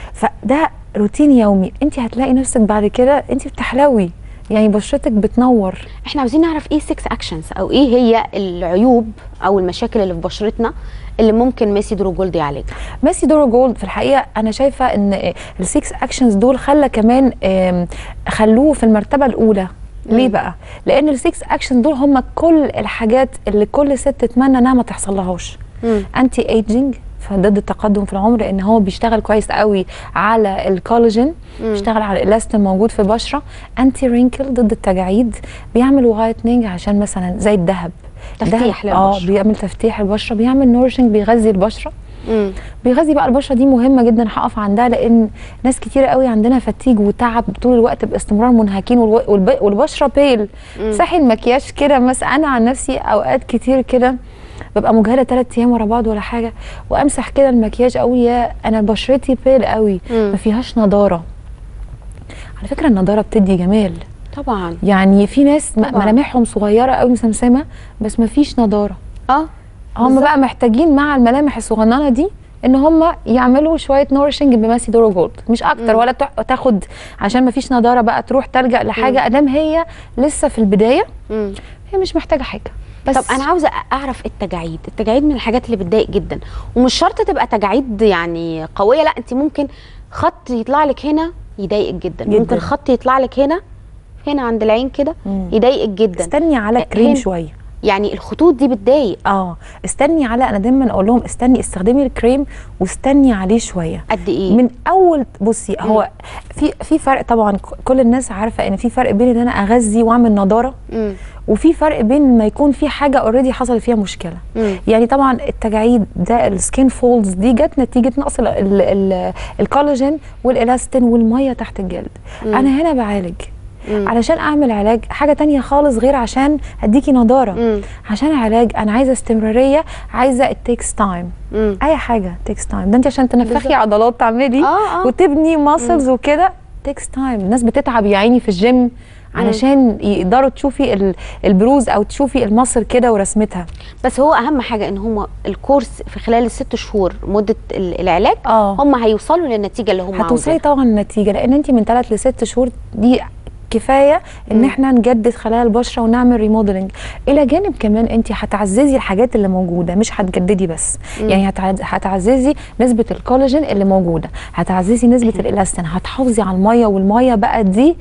فده روتين يومي انت هتلاقي نفسك بعد كده انت بتحلوي يعني بشرتك بتنور احنا عاوزين نعرف ايه 6 اكشنز او ايه هي العيوب او المشاكل اللي في بشرتنا اللي ممكن ميسي درو جولد يعالجها ميسي دورا جولد في الحقيقه انا شايفه ان السيكس اكشنز دول خلى كمان آم، خلوه في المرتبه الاولى ليه بقى؟ لان السيكس اكشنز دول هم كل الحاجات اللي كل ست تتمنى انها ما تحصلهاش مم. انتي ايجينج فضد التقدم في العمر لان هو بيشتغل كويس قوي على الكولاجين بيشتغل على الالاستين الموجود في البشره انتي رينكل ضد التجاعيد بيعمل وايتنينج عشان مثلا زي الذهب تفتيح الذهب- اه للبشرة. بيعمل تفتيح البشره بيعمل نورشنج بيغذي البشره مم. بيغذي بقى البشره دي مهمه جدا هقف عندها لان ناس كتيره قوي عندنا فتيج وتعب طول الوقت باستمرار منهكين والو- والب- والبشره بيل صحي المكياج كده مثلا انا عن نفسي اوقات كتير كده ببقى مجهده ثلاث ايام ورا بعض ولا حاجه وامسح كده المكياج اقول يا انا بشرتي بيل قوي مم. ما فيهاش نضاره على فكره النضاره بتدي جمال طبعا يعني في ناس م- طبعاً. ملامحهم صغيره قوي مسمسمه بس ما فيش نضاره اه هم بقى محتاجين مع الملامح الصغننه دي ان هم يعملوا شويه نورشنج بماسي دورو جولد مش اكتر مم. ولا تح- تاخد عشان ما فيش نضاره بقى تروح تلجا لحاجه ادام هي لسه في البدايه مم. هي مش محتاجه حاجه بس طب انا عاوزه اعرف التجاعيد التجاعيد من الحاجات اللي بتضايق جدا ومش شرط تبقى تجاعيد يعني قويه لا انت ممكن خط يطلع لك هنا يضايقك جدا, جداً. ممكن خط يطلع لك هنا هنا عند العين كده مم. يضايقك جدا استني على هنا. كريم شويه يعني الخطوط دي بتضايق اه استني على انا دايما اقول لهم استني استخدمي الكريم واستني عليه شويه قد ايه من اول بصي هو في في فرق طبعا ك- كل الناس عارفه ان في فرق بين ان انا اغذي واعمل نضاره مم. وفي فرق بين ما يكون في حاجه اوريدي حصل فيها مشكله مم. يعني طبعا التجاعيد ده السكين فولدز دي جت نتيجه نقص ال- ال- ال- الكولاجين والالاستين والميه تحت الجلد مم. انا هنا بعالج مم. علشان اعمل علاج حاجه تانية خالص غير عشان اديكي نضاره مم. عشان علاج انا عايزه استمراريه عايزه التيكس تايم مم. اي حاجه تيكس تايم ده انت عشان تنفخي بالظبط. عضلات تعملي اه اه وتبني ماسلز وكده تيكس تايم الناس بتتعب يا عيني في الجيم علشان يقدروا تشوفي ال- البروز او تشوفي المصل كده ورسمتها بس هو اهم حاجه ان هم الكورس في خلال الست شهور مده ال- العلاج اه هم هيوصلوا للنتيجه اللي هم هتوصلي عاوزينها. طبعا النتيجه لان انت من ثلاث لست شهور دي كفايه ان مم. احنا نجدد خلايا البشره ونعمل ريموديلنج الى جانب كمان انت هتعززي الحاجات اللي موجوده مش هتجددي بس مم. يعني هتعز- هتعززي نسبه الكولاجين اللي موجوده هتعززي نسبه الالاستين هتحافظي على الميه والميه بقى دي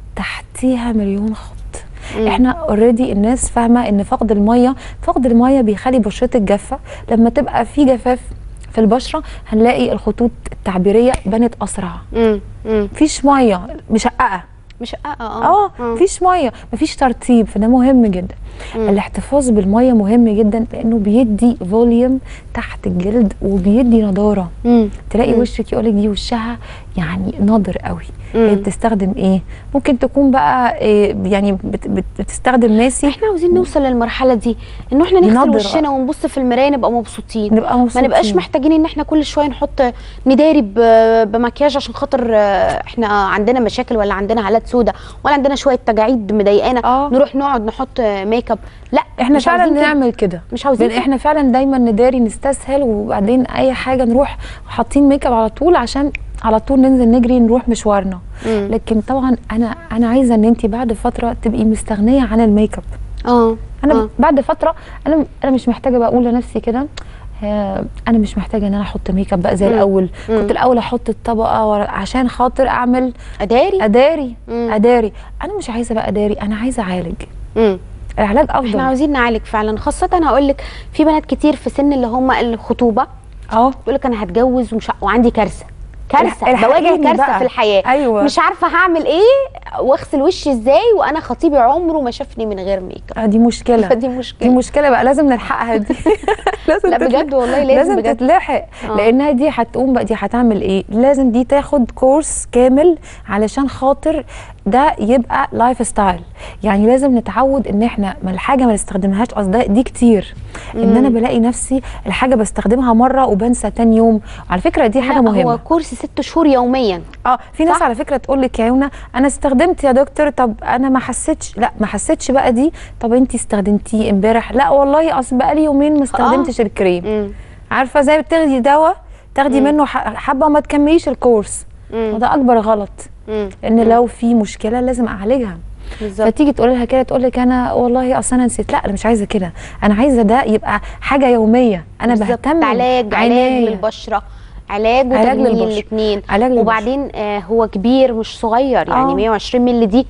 تحتيها مليون خط مم. احنا اوريدي الناس فاهمه ان فقد الميه فقد الميه بيخلي بشرتك جافه لما تبقى في جفاف في البشره هنلاقي الخطوط التعبيريه بنت اسرع مم. مم. مفيش ميه مشققه مش اه اه اه مفيش ميه مفيش ترطيب فده مهم جدا مم. الاحتفاظ بالميه مهم جدا لانه بيدي فوليوم تحت الجلد وبيدي نضاره مم. تلاقي مم. وشك يقولك دي وشها يعني ناضر قوي مم. هي بتستخدم ايه ممكن تكون بقى إيه يعني بت بت بتستخدم ماسي احنا عاوزين نوصل للمرحله دي ان احنا نغسل نضر. وشنا ونبص في المرايه نبقى مبسوطين نبقى ما مبسوطين نبقاش محتاجين ان احنا كل شويه نحط نداري ب- بمكياج عشان خاطر آه، احنا عندنا مشاكل ولا عندنا هالات سودة ولا عندنا شويه تجاعيد مضايقانا آه. نروح نقعد نحط آه، ميك اب لا احنا مش فعلا عاوزين كده. نعمل كده مش عاوزين لان كده. احنا فعلا دايما نداري نستسهل وبعدين اي حاجه نروح حاطين ميك اب على طول عشان على طول ننزل نجري نروح مشوارنا مم. لكن طبعا انا انا عايزه ان انت بعد فتره تبقي مستغنيه عن الميك اب اه انا آه. بعد فتره انا انا مش محتاجه بقى اقول لنفسي كده آه، انا مش محتاجه ان انا احط ميك اب بقى زي مم. الاول مم. كنت الاول احط الطبقه ورا- عشان خاطر اعمل اداري اداري مم. اداري انا مش عايزه بقى اداري انا عايزه اعالج مم. العلاج افضل احنا عاوزين نعالج فعلا خاصه هقول لك في بنات كتير في سن اللي هم الخطوبه اه بيقول لك انا هتجوز ومش ع- وعندي كارثه كارثه الح- بواجه الحقيني كارثه بقى. في الحياه ايوه مش عارفه هعمل ايه واغسل وشي ازاي وانا خطيبي عمره ما شافني من غير ميك اب آه، دي مشكله فدي دي مشكله مشكله بقى لازم نلحقها دي لازم لا تتلحق. بجد والله لازم, لازم بجد تتلحق آه. لانها دي هتقوم بقى دي هتعمل ايه لازم دي تاخد كورس كامل علشان خاطر ده يبقى لايف ستايل يعني لازم نتعود ان احنا ما الحاجه ما نستخدمهاش اصل ده- دي كتير ان انا بلاقي نفسي الحاجه بستخدمها مره وبنسى تاني يوم على فكره دي حاجه لا، مهمه هو كورس ست شهور يوميا اه في ناس صح؟ على فكره تقول لك يا يونا انا استخدمت يا دكتور طب انا ما حسيتش لا ما حسيتش بقى دي طب انت استخدمتيه امبارح لا والله اصل بقى لي يومين ما استخدمتش الكريم مم. عارفه زي ما بتاخدي دواء تاخدي منه ح- حبه وما تكمليش الكورس مم. وده اكبر غلط مم. ان لو في مشكله لازم اعالجها بالظبط فتيجي تقول لها كده تقول لك انا والله اصل انا نسيت لا انا مش عايزه كده انا عايزه ده يبقى حاجه يوميه انا بالظبط. بهتم علاج علاج عناية. للبشره علاج علاج وتجميل للبشرة. الاثنين علاج للبشرة. وبعدين آه هو كبير مش صغير يعني آه. 120 مللي دي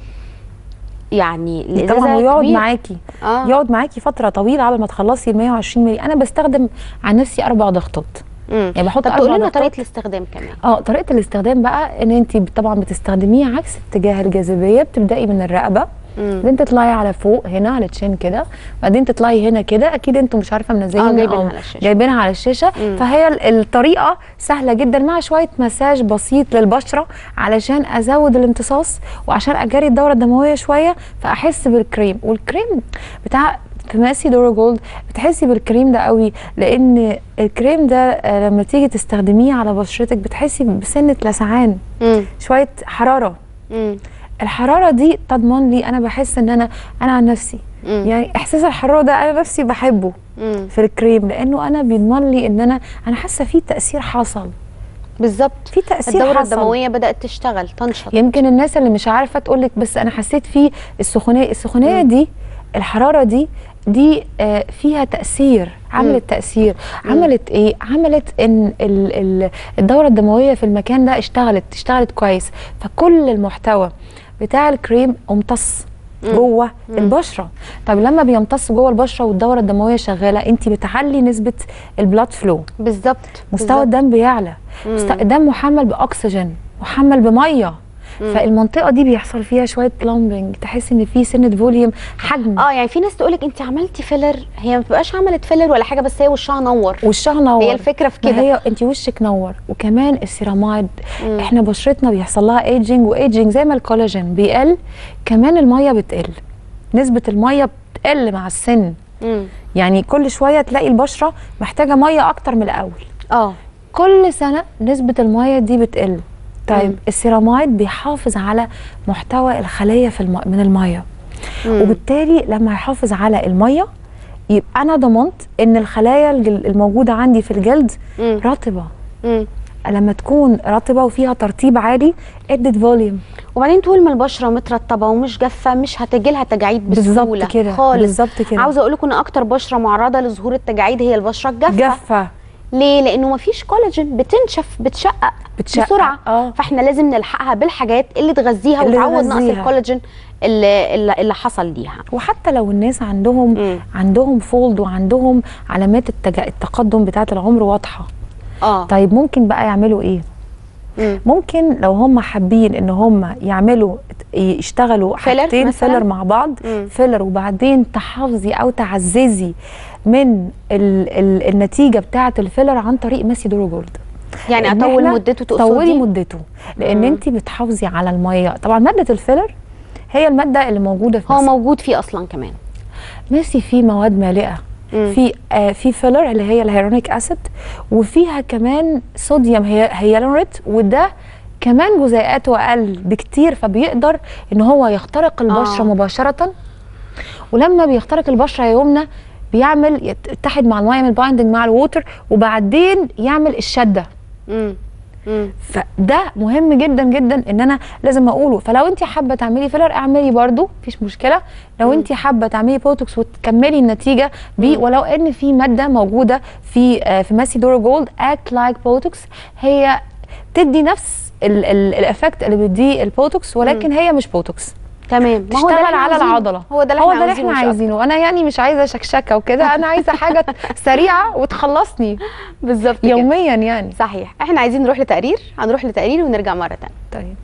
يعني دي الإزازة طبعا ويقعد كبير. معاكي اه يقعد معاكي فتره طويله قبل ما تخلصي ال 120 مللي انا بستخدم عن نفسي اربع ضغطات مم. يعني بحط طب اربع تقولي لنا ضغطات طريقه الاستخدام كمان اه طريقه الاستخدام بقى ان انت طبعا بتستخدميه عكس اتجاه الجاذبيه بتبداي من الرقبه مم. بعدين تطلعي على فوق هنا على تشين كده بعدين تطلعي هنا كده اكيد انتوا مش عارفه منزلين آه، جايبينها على الشاشة. جايبينها على الشاشه مم. فهي ال- الطريقه سهله جدا مع شويه مساج بسيط للبشره علشان ازود الامتصاص وعشان اجري الدوره الدمويه شويه فاحس بالكريم والكريم بتاع في ماسي دورو جولد بتحسي بالكريم ده قوي لان الكريم ده آه، لما تيجي تستخدميه على بشرتك بتحسي بسنه لسعان مم. شويه حراره مم. الحراره دي تضمن لي انا بحس ان انا انا عن نفسي مم. يعني احساس الحراره ده انا نفسي بحبه مم. في الكريم لانه انا بيضمن لي ان انا انا حاسه في تاثير حصل بالظبط في تاثير الدوره حصل الدمويه بدات تشتغل تنشط يمكن الناس اللي مش عارفه تقول لك بس انا حسيت في السخونيه السخونيه دي الحراره دي دي آه، فيها تاثير عملت تاثير عملت ايه عملت ان ال- ال- الدوره الدمويه في المكان ده اشتغلت اشتغلت كويس فكل المحتوى بتاع الكريم امتص جوه البشره طب لما بيمتص جوه البشره والدوره الدمويه شغاله انت بتعلي نسبه البلاد فلو بالظبط مستوى الدم بيعلى مست- الدم محمل باكسجين محمل بميه فالمنطقه دي بيحصل فيها شويه بلامبنج تحس ان في سنه فوليوم حجم اه يعني في ناس تقولك انت عملتي فيلر هي ما بتبقاش عملت فيلر ولا حاجه بس هي وشها نور وشها نور هي الفكره في ما كده هي انت وشك نور وكمان السيرامايد احنا بشرتنا بيحصل لها ايجنج وايجنج زي ما الكولاجين بيقل كمان الميه بتقل نسبه الميه بتقل مع السن مم. يعني كل شويه تلاقي البشره محتاجه ميه اكتر من الاول اه كل سنه نسبه الميه دي بتقل طيب السيرامايد بيحافظ على محتوى الخليه في الم... من الميه وبالتالي لما يحافظ على الميه يبقى انا ضمنت ان الخلايا الجل- الموجوده عندي في الجلد مم. رطبه مم. لما تكون رطبه وفيها ترطيب عالي ادت فوليوم وبعدين طول ما البشره مترطبه ومش جافه مش هتجي لها تجاعيد بسهوله بالظبط كده خالص بالظبط كده عاوزه اقول لكم ان اكتر بشره معرضه لظهور التجاعيد هي البشره الجافه جافه ليه لانه مفيش كولاجين بتنشف بتشقق بتشقق، بسرعه آه. فاحنا لازم نلحقها بالحاجات اللي تغذيها اللي وتعوض نقص تغذيها. الكولاجين اللي, اللي, اللي حصل ليها وحتى لو الناس عندهم مم. عندهم فولد وعندهم علامات التج... التقدم بتاعه العمر واضحه اه طيب ممكن بقى يعملوا ايه مم. ممكن لو هم حابين ان هم يعملوا يشتغلوا فيلر حاجتين مثلاً؟ فيلر مع بعض مم. فيلر وبعدين تحافظي او تعززي من ال ال النتيجه بتاعه الفيلر عن طريق ماسي دورو جولد يعني إن اطول إحنا مدته طولي تقصدي مدته لان مم. انت بتحافظي على الميه طبعا ماده الفيلر هي الماده اللي موجوده في هو ماسي. موجود فيه اصلا كمان ميسي فيه مواد مالئه مم. في آه في فيلر اللي هي الهيرونيك اسيد وفيها كمان صوديوم هي هيالوريت وده كمان جزيئاته اقل بكتير فبيقدر ان هو يخترق البشره آه. آه. مباشره ولما بيخترق البشره يا يمنى بيعمل يتحد مع الميه من بايندنج مع الووتر وبعدين يعمل الشده مم. مم. فده مهم جدا جدا ان انا لازم اقوله فلو انت حابه تعملي فيلر اعملي برضو مفيش مشكله لو انت حابه تعملي بوتوكس وتكملي النتيجه بيه ولو ان في ماده موجوده في آه، في ماسي دورو جولد اكت لايك بوتوكس هي تدي نفس ال- ال- الافكت اللي بيديه البوتوكس ولكن هي مش بوتوكس تمام ما هو ده اللي تشتغل احنا على عاوزينه. العضله هو ده اللي هو احنا ده اللي عاوزينه احنا مش أكتر. عايزينه انا يعني مش عايزه شكشكه وكده انا عايزه حاجه سريعه وتخلصني بالظبط كده. يوميا يعني صحيح احنا عايزين نروح لتقرير هنروح لتقرير ونرجع مره تانية طيب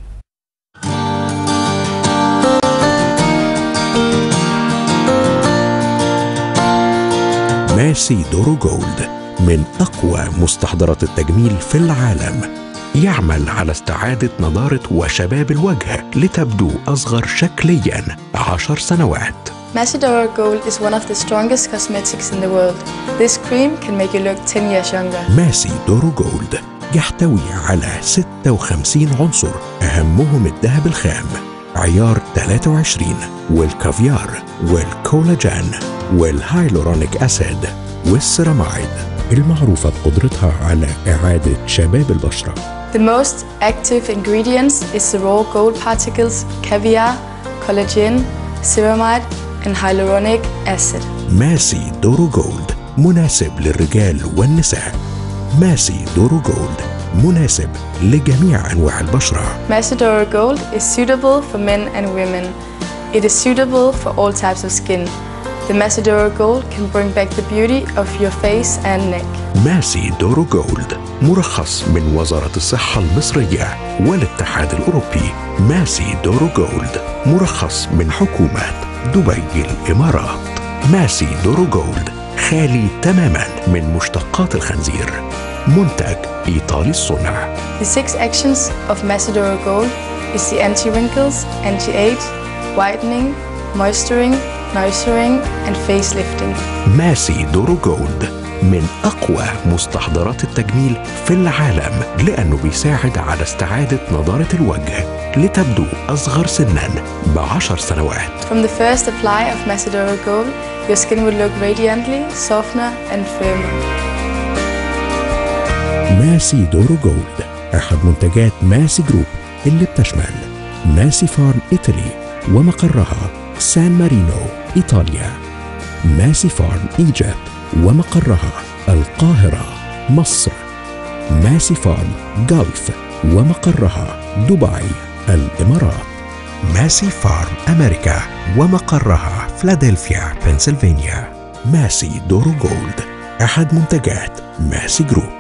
ماسي دورو جولد من أقوى مستحضرات التجميل في العالم يعمل على استعادة نضارة وشباب الوجه لتبدو أصغر شكليا عشر سنوات Macedora Gold is one of the strongest cosmetics in the world. This cream can make you look 10 years younger. ماسي دورو جولد يحتوي على 56 عنصر أهمهم الذهب الخام عيار 23 والكافيار والكولاجين والهايلورونيك أسيد والسيرامايد المعروفة بقدرتها على إعادة شباب البشرة The most active ingredients is the raw gold particles, caviar, collagen, ceramide, and hyaluronic acid. ماسي دورو جولد مناسب للرجال والنساء ماسي دورو جولد مناسب لجميع أنواع البشرة Macedora Gold is suitable for men and women. It is suitable for all types of skin. The Macedora Gold can bring back the beauty of your face and neck. ماسي دورو جولد مرخص من وزارة الصحة المصرية والاتحاد الأوروبي ماسي دورو جولد مرخص من حكومة دبي الإمارات ماسي دورو جولد خالي تماما من مشتقات الخنزير منتج إيطالي الصنع The six actions of Macedora Gold is the anti-wrinkles, anti-age, whitening, moisturing, nourishing, and facelifting. ماسي دورو جولد من أقوى مستحضرات التجميل في العالم لأنه بيساعد على استعادة نضارة الوجه لتبدو أصغر سنا بعشر سنوات From the first apply of Macedora Gold, your skin will look radiantly, softer, and firmer. ماسي دورو جولد أحد منتجات ماسي جروب اللي بتشمل ماسي فارم إيطالي ومقرها سان مارينو إيطاليا ماسي فارم ايجيبت ومقرها القاهرة مصر ماسي فارم جلف ومقرها دبي الإمارات ماسي فارم أمريكا ومقرها فلادلفيا بنسلفانيا ماسي دورو جولد أحد منتجات ماسي جروب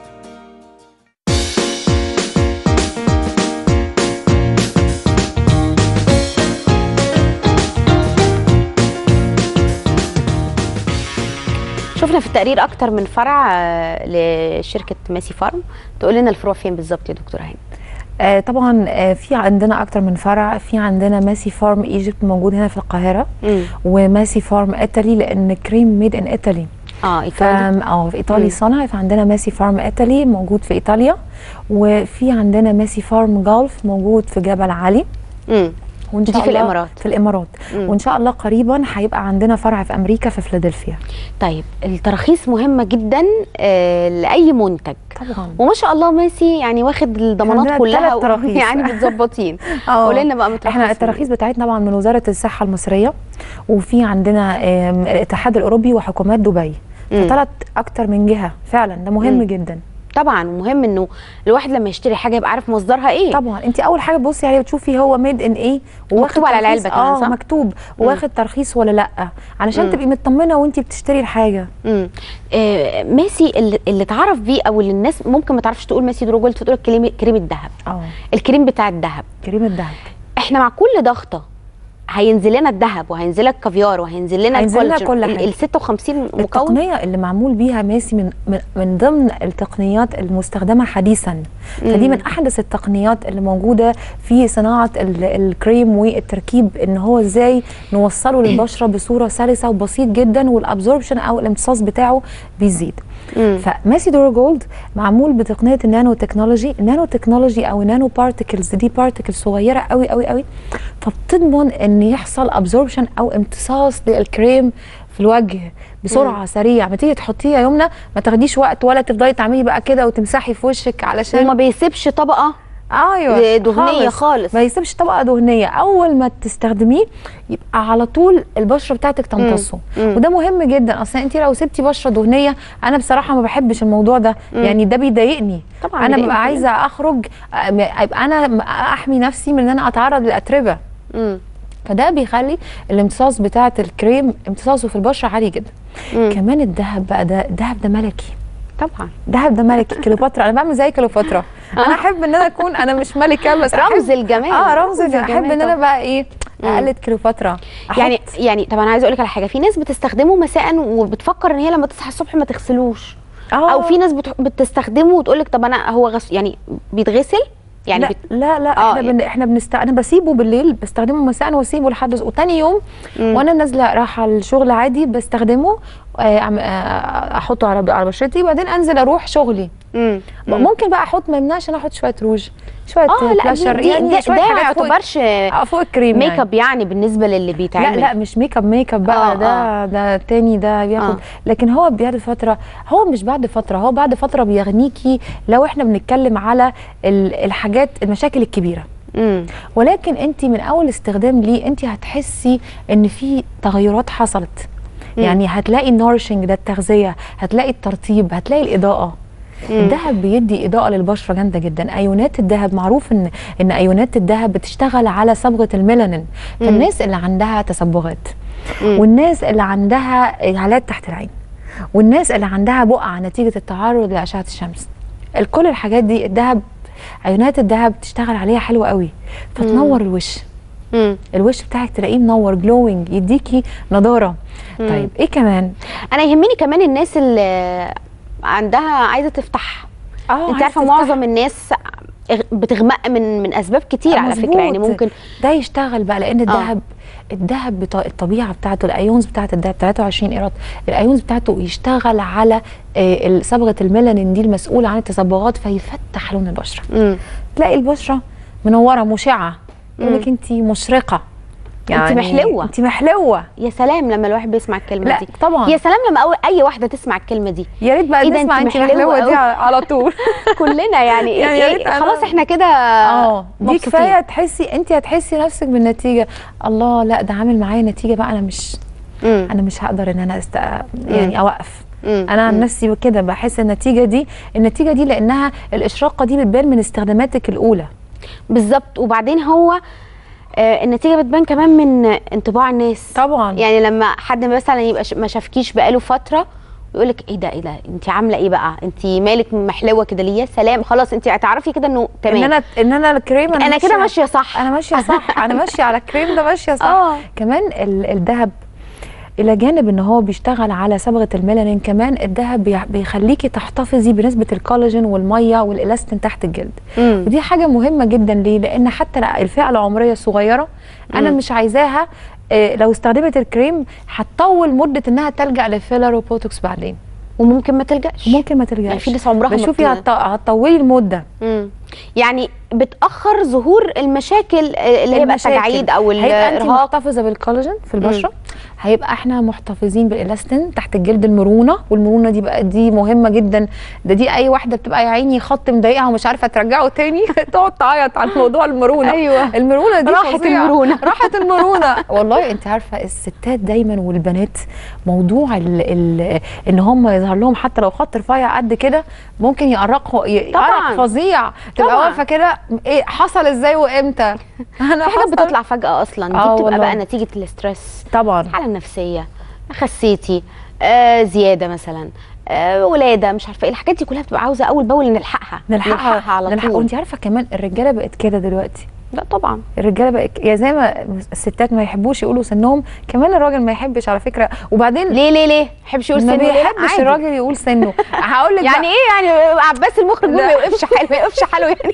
شفنا في التقرير اكتر من فرع آه، لشركه ماسي فارم تقول لنا الفروع فين بالظبط يا دكتوره هاني آه طبعا آه في عندنا اكتر من فرع في عندنا ماسي فارم ايجيبت موجود هنا في القاهره مم. وماسي فارم ايطالي لان كريم ميد ان ايطالي اه ايطالي اه في ايطالي مم. صنع فعندنا ماسي فارم ايطالي موجود في ايطاليا وفي عندنا ماسي فارم جولف موجود في جبل علي مم. وان دي شاء في الله الإمارات. في الامارات مم. وان شاء الله قريبا هيبقى عندنا فرع في امريكا في فيلادلفيا طيب التراخيص مهمه جدا آه لاي منتج طبعا وما شاء الله ماسي يعني واخد الضمانات عندنا كلها تلات تراخيص. يعني متظبطين اه قولي لنا بقى مترخص احنا من التراخيص بتاعتنا طبعا من وزاره الصحه المصريه وفي عندنا آم، الاتحاد الاوروبي وحكومات دبي مم. فثلاث اكتر من جهه فعلا ده مهم مم. جدا طبعا مهم انه الواحد لما يشتري حاجه يبقى عارف مصدرها ايه طبعا انت اول حاجه تبصي عليه بتشوفي هو ميد ان ايه مكتوب على العلبة كمان، اه صح؟ مكتوب واخد ترخيص ولا لا علشان مم. تبقي مطمنه وانت بتشتري الحاجه امم آه ماسي اللي, اللي اتعرف بيه او اللي الناس ممكن ما تعرفش تقول ماسي دروجولد فتقول لك كريم كريم الذهب اه الكريم بتاع الذهب كريم الذهب احنا مع كل ضغطه هينزل لنا الذهب وهينزل لك كافيار وهينزل لنا هينزل لنا الكولاجين. كل ال- حاجة. ال 56 مكون التقنيه اللي معمول بيها ماسي من من, من ضمن التقنيات المستخدمه حديثا فدي مم. من احدث التقنيات اللي موجوده في صناعه ال- الكريم والتركيب ان هو ازاي نوصله للبشره بصوره سلسه وبسيط جدا والابزوربشن او الامتصاص بتاعه بيزيد مم. فماسي دور جولد معمول بتقنيه النانو تكنولوجي النانو تكنولوجي او نانو بارتكلز دي بارتكل صغيره قوي قوي قوي فبتضمن ان يحصل ابزوربشن او امتصاص للكريم في الوجه بسرعه سريع ما تيجي تحطيه يا يمنى ما تاخديش وقت ولا تفضلي تعملي بقى كده وتمسحي في وشك علشان وما بيسيبش طبقه ايوه دهنيه خالص ما يسيبش طبقه دهنيه اول ما تستخدميه يبقى على طول البشره بتاعتك تمتصه مم. وده مهم جدا اصلا انت لو سبتي بشره دهنيه انا بصراحه ما بحبش الموضوع ده مم. يعني ده بيضايقني طبعا انا بيضايقني ببقى عايزه اخرج آه، يبقى انا احمي نفسي من ان انا اتعرض للاتربه مم. فده بيخلي الامتصاص بتاعه الكريم امتصاصه في البشره عالي جدا مم. كمان الذهب بقى ده الذهب ده ملكي طبعا الذهب ده ملكي كليوباترا انا بعمل زي كليوباترا انا احب ان انا اكون انا مش ملكه بس رمز أحب الجمال اه رمز رمز الجمال احب ان انا طبعاً. بقى ايه اقلد كليوباترا أحط- يعني يعني طب انا عايزه اقول لك على حاجه في ناس بتستخدمه مساء وبتفكر ان هي لما تصحى الصبح ما تغسلوش آه. او في ناس بت- بتستخدمه وتقول لك طب انا هو غس يعني بيتغسل يعني لا بت... لا لا آه، احنا بن... احنا بنست... انا بسيبه بالليل بستخدمه مساء واسيبه لحد وتاني يوم مم. وانا نازله رايحه الشغل عادي بستخدمه آه، أعم- آه، احطه على على بشرتي وبعدين انزل اروح شغلي مم. ممكن بقى احط ما يمنعش ان احط شويه روج شويه اه لا بلاشر دي, دي, يعني ده, شويه ده ما حاجات فوق- يعتبرش آه، فوق الكريم ميك يعني. اب يعني بالنسبه للي بيتعمل لا لا مش ميك اب ميك اب بقى آه، آه ده آه. آه. ده تاني ده بياخد آه. آه. لكن هو بعد فتره هو مش بعد فتره هو بعد فتره بيغنيكي لو احنا بنتكلم على ال- الحاجات المشاكل الكبيره مم. ولكن انت من اول استخدام ليه انت هتحسي ان في تغيرات حصلت مم. يعني هتلاقي النورشنج ده التغذيه هتلاقي الترطيب هتلاقي الاضاءه مم. الذهب بيدي اضاءه للبشره جامده جدا ايونات الذهب معروف ان ان ايونات الذهب بتشتغل على صبغه الميلانين فالناس اللي عندها تسبغات مم. والناس اللي عندها هالات تحت العين والناس اللي عندها بقع نتيجه التعرض لاشعه الشمس كل الحاجات دي الذهب ايونات الذهب بتشتغل عليها حلوه قوي فتنور الوش مم. الوش بتاعك تلاقيه منور جلوينج يديكي نضاره طيب ايه كمان انا يهمني كمان الناس اللي عندها عايزه تفتح اه انت عايزة عارفه تفتح. معظم الناس بتغمق من من اسباب كتير على فكره يعني مظبوط. ممكن ده يشتغل بقى لان الذهب الذهب بتا... الطبيعه بتاعته الايونز بتاعت الذهب 23 ايراد الايونز بتاعته يشتغل على آه، صبغه الميلانين دي المسؤوله عن التصبغات فيفتح لون البشره مم. تلاقي البشره منوره مشعه يقول لك انت مشرقه أنت محلوة. انت محلوه يا سلام لما الواحد بيسمع الكلمه لا دي طبعا يا سلام لما أول اي واحده تسمع الكلمه دي يا ريت بقى إيه ده، نسمع أنت انت محلوة محلوه دي أوي. على طول كلنا يعني, يعني يا إيه ريت أنا- خلاص احنا كده اه دي مبسوطين. كفايه تحسي انت هتحسي نفسك بالنتيجه الله لا ده عامل معايا نتيجه بقى انا مش مم. انا مش هقدر ان انا است... يعني اوقف مم. انا عن مم. نفسي كده بحس النتيجه دي النتيجه دي لانها الاشراقه دي بتبان من استخداماتك الاولى بالظبط وبعدين هو آه، النتيجه بتبان كمان من انطباع الناس طبعا يعني لما حد مثلا يبقى ش- ما شافكيش بقاله فتره يقول لك ايه ده ايه ده انت عامله ايه بقى انت مالك محلوه كده ليه يا سلام خلاص انت هتعرفي كده انه تمام ان انا ان انا الكريم انا كده ماشيه صح انا ماشيه صح انا ماشيه على الكريم ده ماشيه صح اه كمان ال- الذهب الى جانب ان هو بيشتغل على صبغه الميلانين كمان الذهب بيع- بيخليكي تحتفظي بنسبه الكولاجين والميه والالاستين تحت الجلد مم. ودي حاجه مهمه جدا ليه لان حتى الفئه العمريه الصغيره انا مم. مش عايزاها آه، لو استخدمت الكريم هتطول مده انها تلجا لفيلر وبوتوكس بعدين وممكن ما تلجاش ممكن ما ترجعش يعني في ناس عمرها ما بشوفي بت- هتط- هتطولي المده مم. يعني بتاخر ظهور المشاكل آه، اللي هي بقى المشاكل. تجاعيد او هيبقى انت الارهاق محتفظه بالكولاجين في البشره هيبقى احنا محتفظين بالالاستين تحت الجلد المرونه والمرونه دي بقى دي مهمه جدا ده دي اي واحده بتبقى يا عيني خط مضايقها ومش عارفه ترجعه تاني تقعد تعيط على موضوع المرونه ايوه المرونه دي راحت فظيعة. المرونة. راحت المرونه والله انت عارفه الستات دايما والبنات موضوع ال ال ان هم يظهر لهم حتى لو خط رفيع قد كده ممكن يقرقوا يقرق طبعاً. فظيع تبقى طبعاً. واقفه كده ايه حصل ازاي وامتى انا في حاجات حصل- بتطلع فجاه اصلا دي آه بتبقى والله. بقى نتيجه الاسترس طبعا الحاله النفسيه خسيتي آه زياده مثلا آه ولاده مش عارفه ايه الحاجات دي كلها بتبقى عاوزه اول باول نلحقها نلحقها على نلحق طول وانت عارفه كمان الرجاله بقت كده دلوقتي لا طبعا الرجاله بقت يا زي ما الستات ما يحبوش يقولوا سنهم كمان الراجل ما يحبش على فكره وبعدين ليه ليه ليه ما بيحبش يقول ما سنه ليه؟ لا، بيحبش عادي. الراجل يقول سنه هقول لك يعني ايه يعني عباس المخرج بيقول ما لا. يوقفش حاله ما يوقفش حاله يعني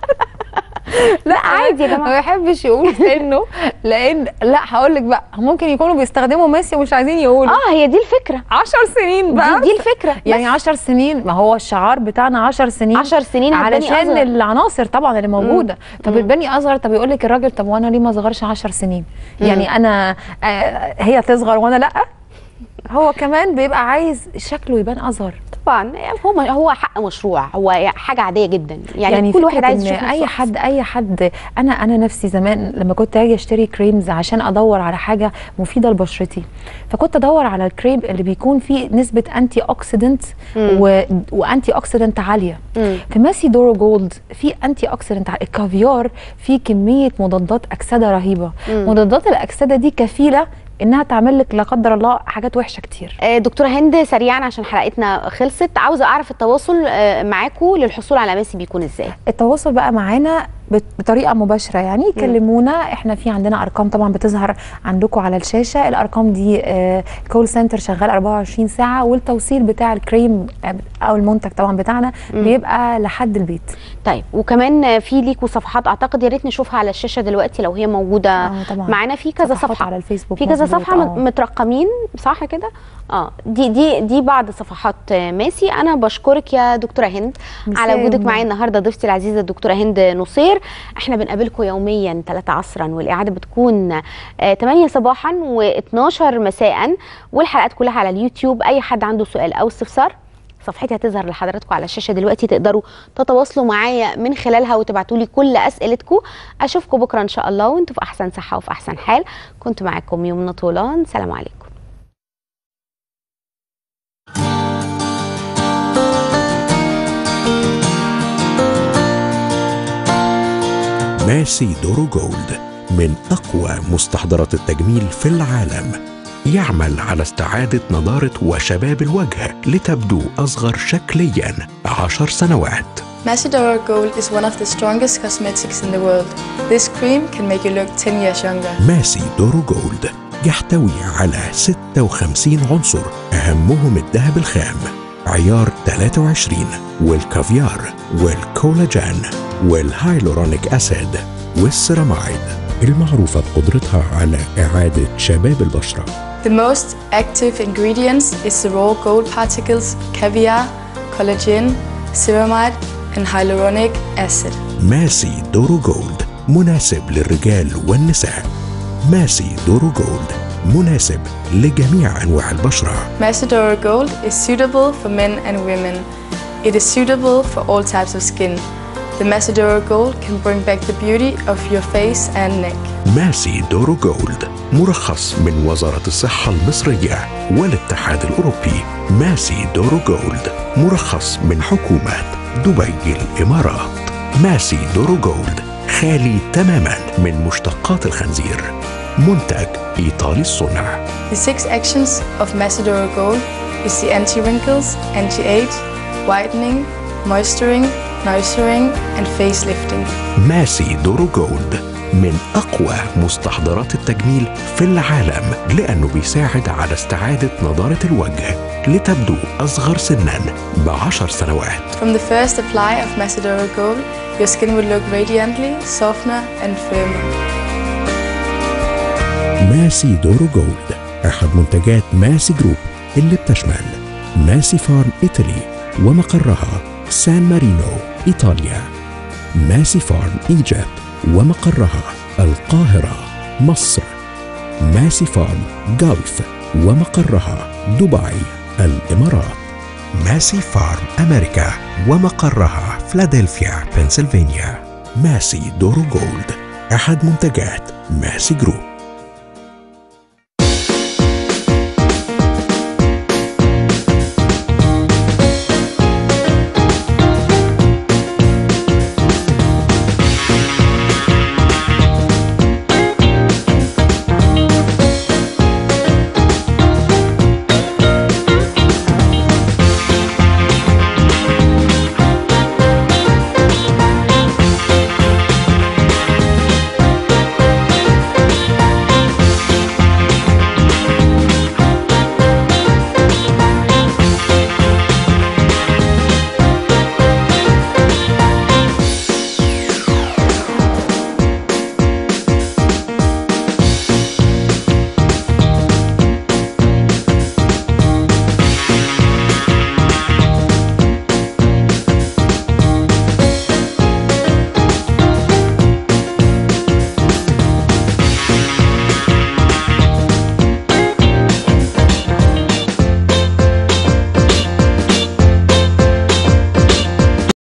لا عادي يا جماعة. ما بيحبش يقول سنه لان لا هقول لك بقى ممكن يكونوا بيستخدموا ميسي ومش عايزين يقولوا اه هي دي الفكره 10 سنين بقى دي, دي الفكره يعني 10 سنين ما هو الشعار بتاعنا 10 سنين 10 سنين هتبني علشان أصغر. العناصر طبعا اللي موجوده طب البني اصغر طب يقول لك الراجل طب وانا ليه ما اصغرش 10 سنين يعني انا آه هي تصغر وانا لا هو كمان بيبقى عايز شكله يبان اصغر طبعا هو هو حق مشروع هو حاجه عاديه جدا يعني, يعني كل فكرة واحد عايز إن يشوف اي نفسه حد اي حد انا انا نفسي زمان لما كنت اجي اشتري كريمز عشان ادور على حاجه مفيده لبشرتي فكنت ادور على الكريم اللي بيكون فيه نسبه انتي اوكسيدنت و... وانتي اوكسيدنت عاليه مم. في ماسي دورو جولد في انتي اوكسيدنت ع- الكافيار فيه كميه مضادات اكسده رهيبه مم. مضادات الاكسده دي كفيله انها تعمل لك لا قدر الله حاجات وحشه كتير آه، دكتوره هند سريعا عشان حلقتنا خلصت عاوزه اعرف التواصل آه، معاكم للحصول على ماسي بيكون ازاي التواصل بقى معانا بت- بطريقه مباشره يعني كلمونا احنا في عندنا ارقام طبعا بتظهر عندكم على الشاشه الارقام دي كول سنتر شغال 24 ساعه والتوصيل بتاع الكريم آه، او المنتج طبعا بتاعنا بيبقى لحد البيت طيب وكمان آه، في ليكوا صفحات اعتقد يا ريت نشوفها على الشاشه دلوقتي لو هي موجوده آه، طبعا. معانا في كذا صفحات صفحه على الفيسبوك في كذا مظبوط، صفحه آه. مت- مترقمين صح كده اه دي دي دي بعض صفحات آه، ماسي انا بشكرك يا دكتوره هند ميرسي على يا وجودك يمنى. معايا النهارده ضيفتي العزيزه الدكتوره هند نصير احنا بنقابلكم يوميا 3 عصرا والاعاده بتكون آه 8 صباحا و12 مساء والحلقات كلها على اليوتيوب اي حد عنده سؤال او استفسار صفحتي هتظهر لحضراتكم على الشاشه دلوقتي تقدروا تتواصلوا معايا من خلالها وتبعتوا لي كل اسئلتكم اشوفكم بكره ان شاء الله وانتم في احسن صحه وفي احسن حال كنت معاكم يمنى طولان سلام عليكم ماسي دورو جولد من أقوى مستحضرات التجميل في العالم يعمل على استعادة نضارة وشباب الوجه لتبدو أصغر شكليا عشر سنوات Macedora Gold is one of the strongest cosmetics in the world. This cream can make you look 10 years younger. ماسي دورو جولد يحتوي على 56 عنصر أهمهم الذهب الخام عيار 23 والكافيار والكولاجين والهايلورونيك أسيد والسيرامايد المعروفة بقدرتها على إعادة شباب البشرة The most active ingredients is the raw gold particles, caviar, collagen, ceramide, and hyaluronic acid. ماسي دورو جولد مناسب للرجال والنساء ماسي دورو جولد مناسب لجميع أنواع البشرة Macedora Gold is suitable for men and women. It is suitable for all types of skin. The Macedora Gold can bring back the beauty of your face and neck. ماسي دورو جولد مرخص من وزارة الصحة المصرية والاتحاد الأوروبي ماسي دورو جولد مرخص من حكومة دبي الإمارات ماسي دورو جولد خالي تماما من مشتقات الخنزير منتج إيطالي الصنع The six actions of Macedora Gold is the anti-wrinkles, anti-age, whitening, moisturing, nourishing, and facelifting. ماسي دورو جولد من أقوى مستحضرات التجميل في العالم لأنه بيساعد على استعادة نضارة الوجه لتبدو أصغر سنا بعشر سنوات From the first apply of Macedora Gold, your skin will look radiantly, softer, and firmer. ماسي دورو جولد أحد منتجات ماسي جروب اللي بتشمل ماسي فارم إيطالي ومقرها سان مارينو إيطاليا ماسي فارم إيجيبت ومقرها القاهرة مصر ماسي فارم جلف ومقرها دبي الإمارات ماسي فارم أمريكا ومقرها فلادلفيا بنسلفانيا ماسي دورو جولد أحد منتجات ماسي جروب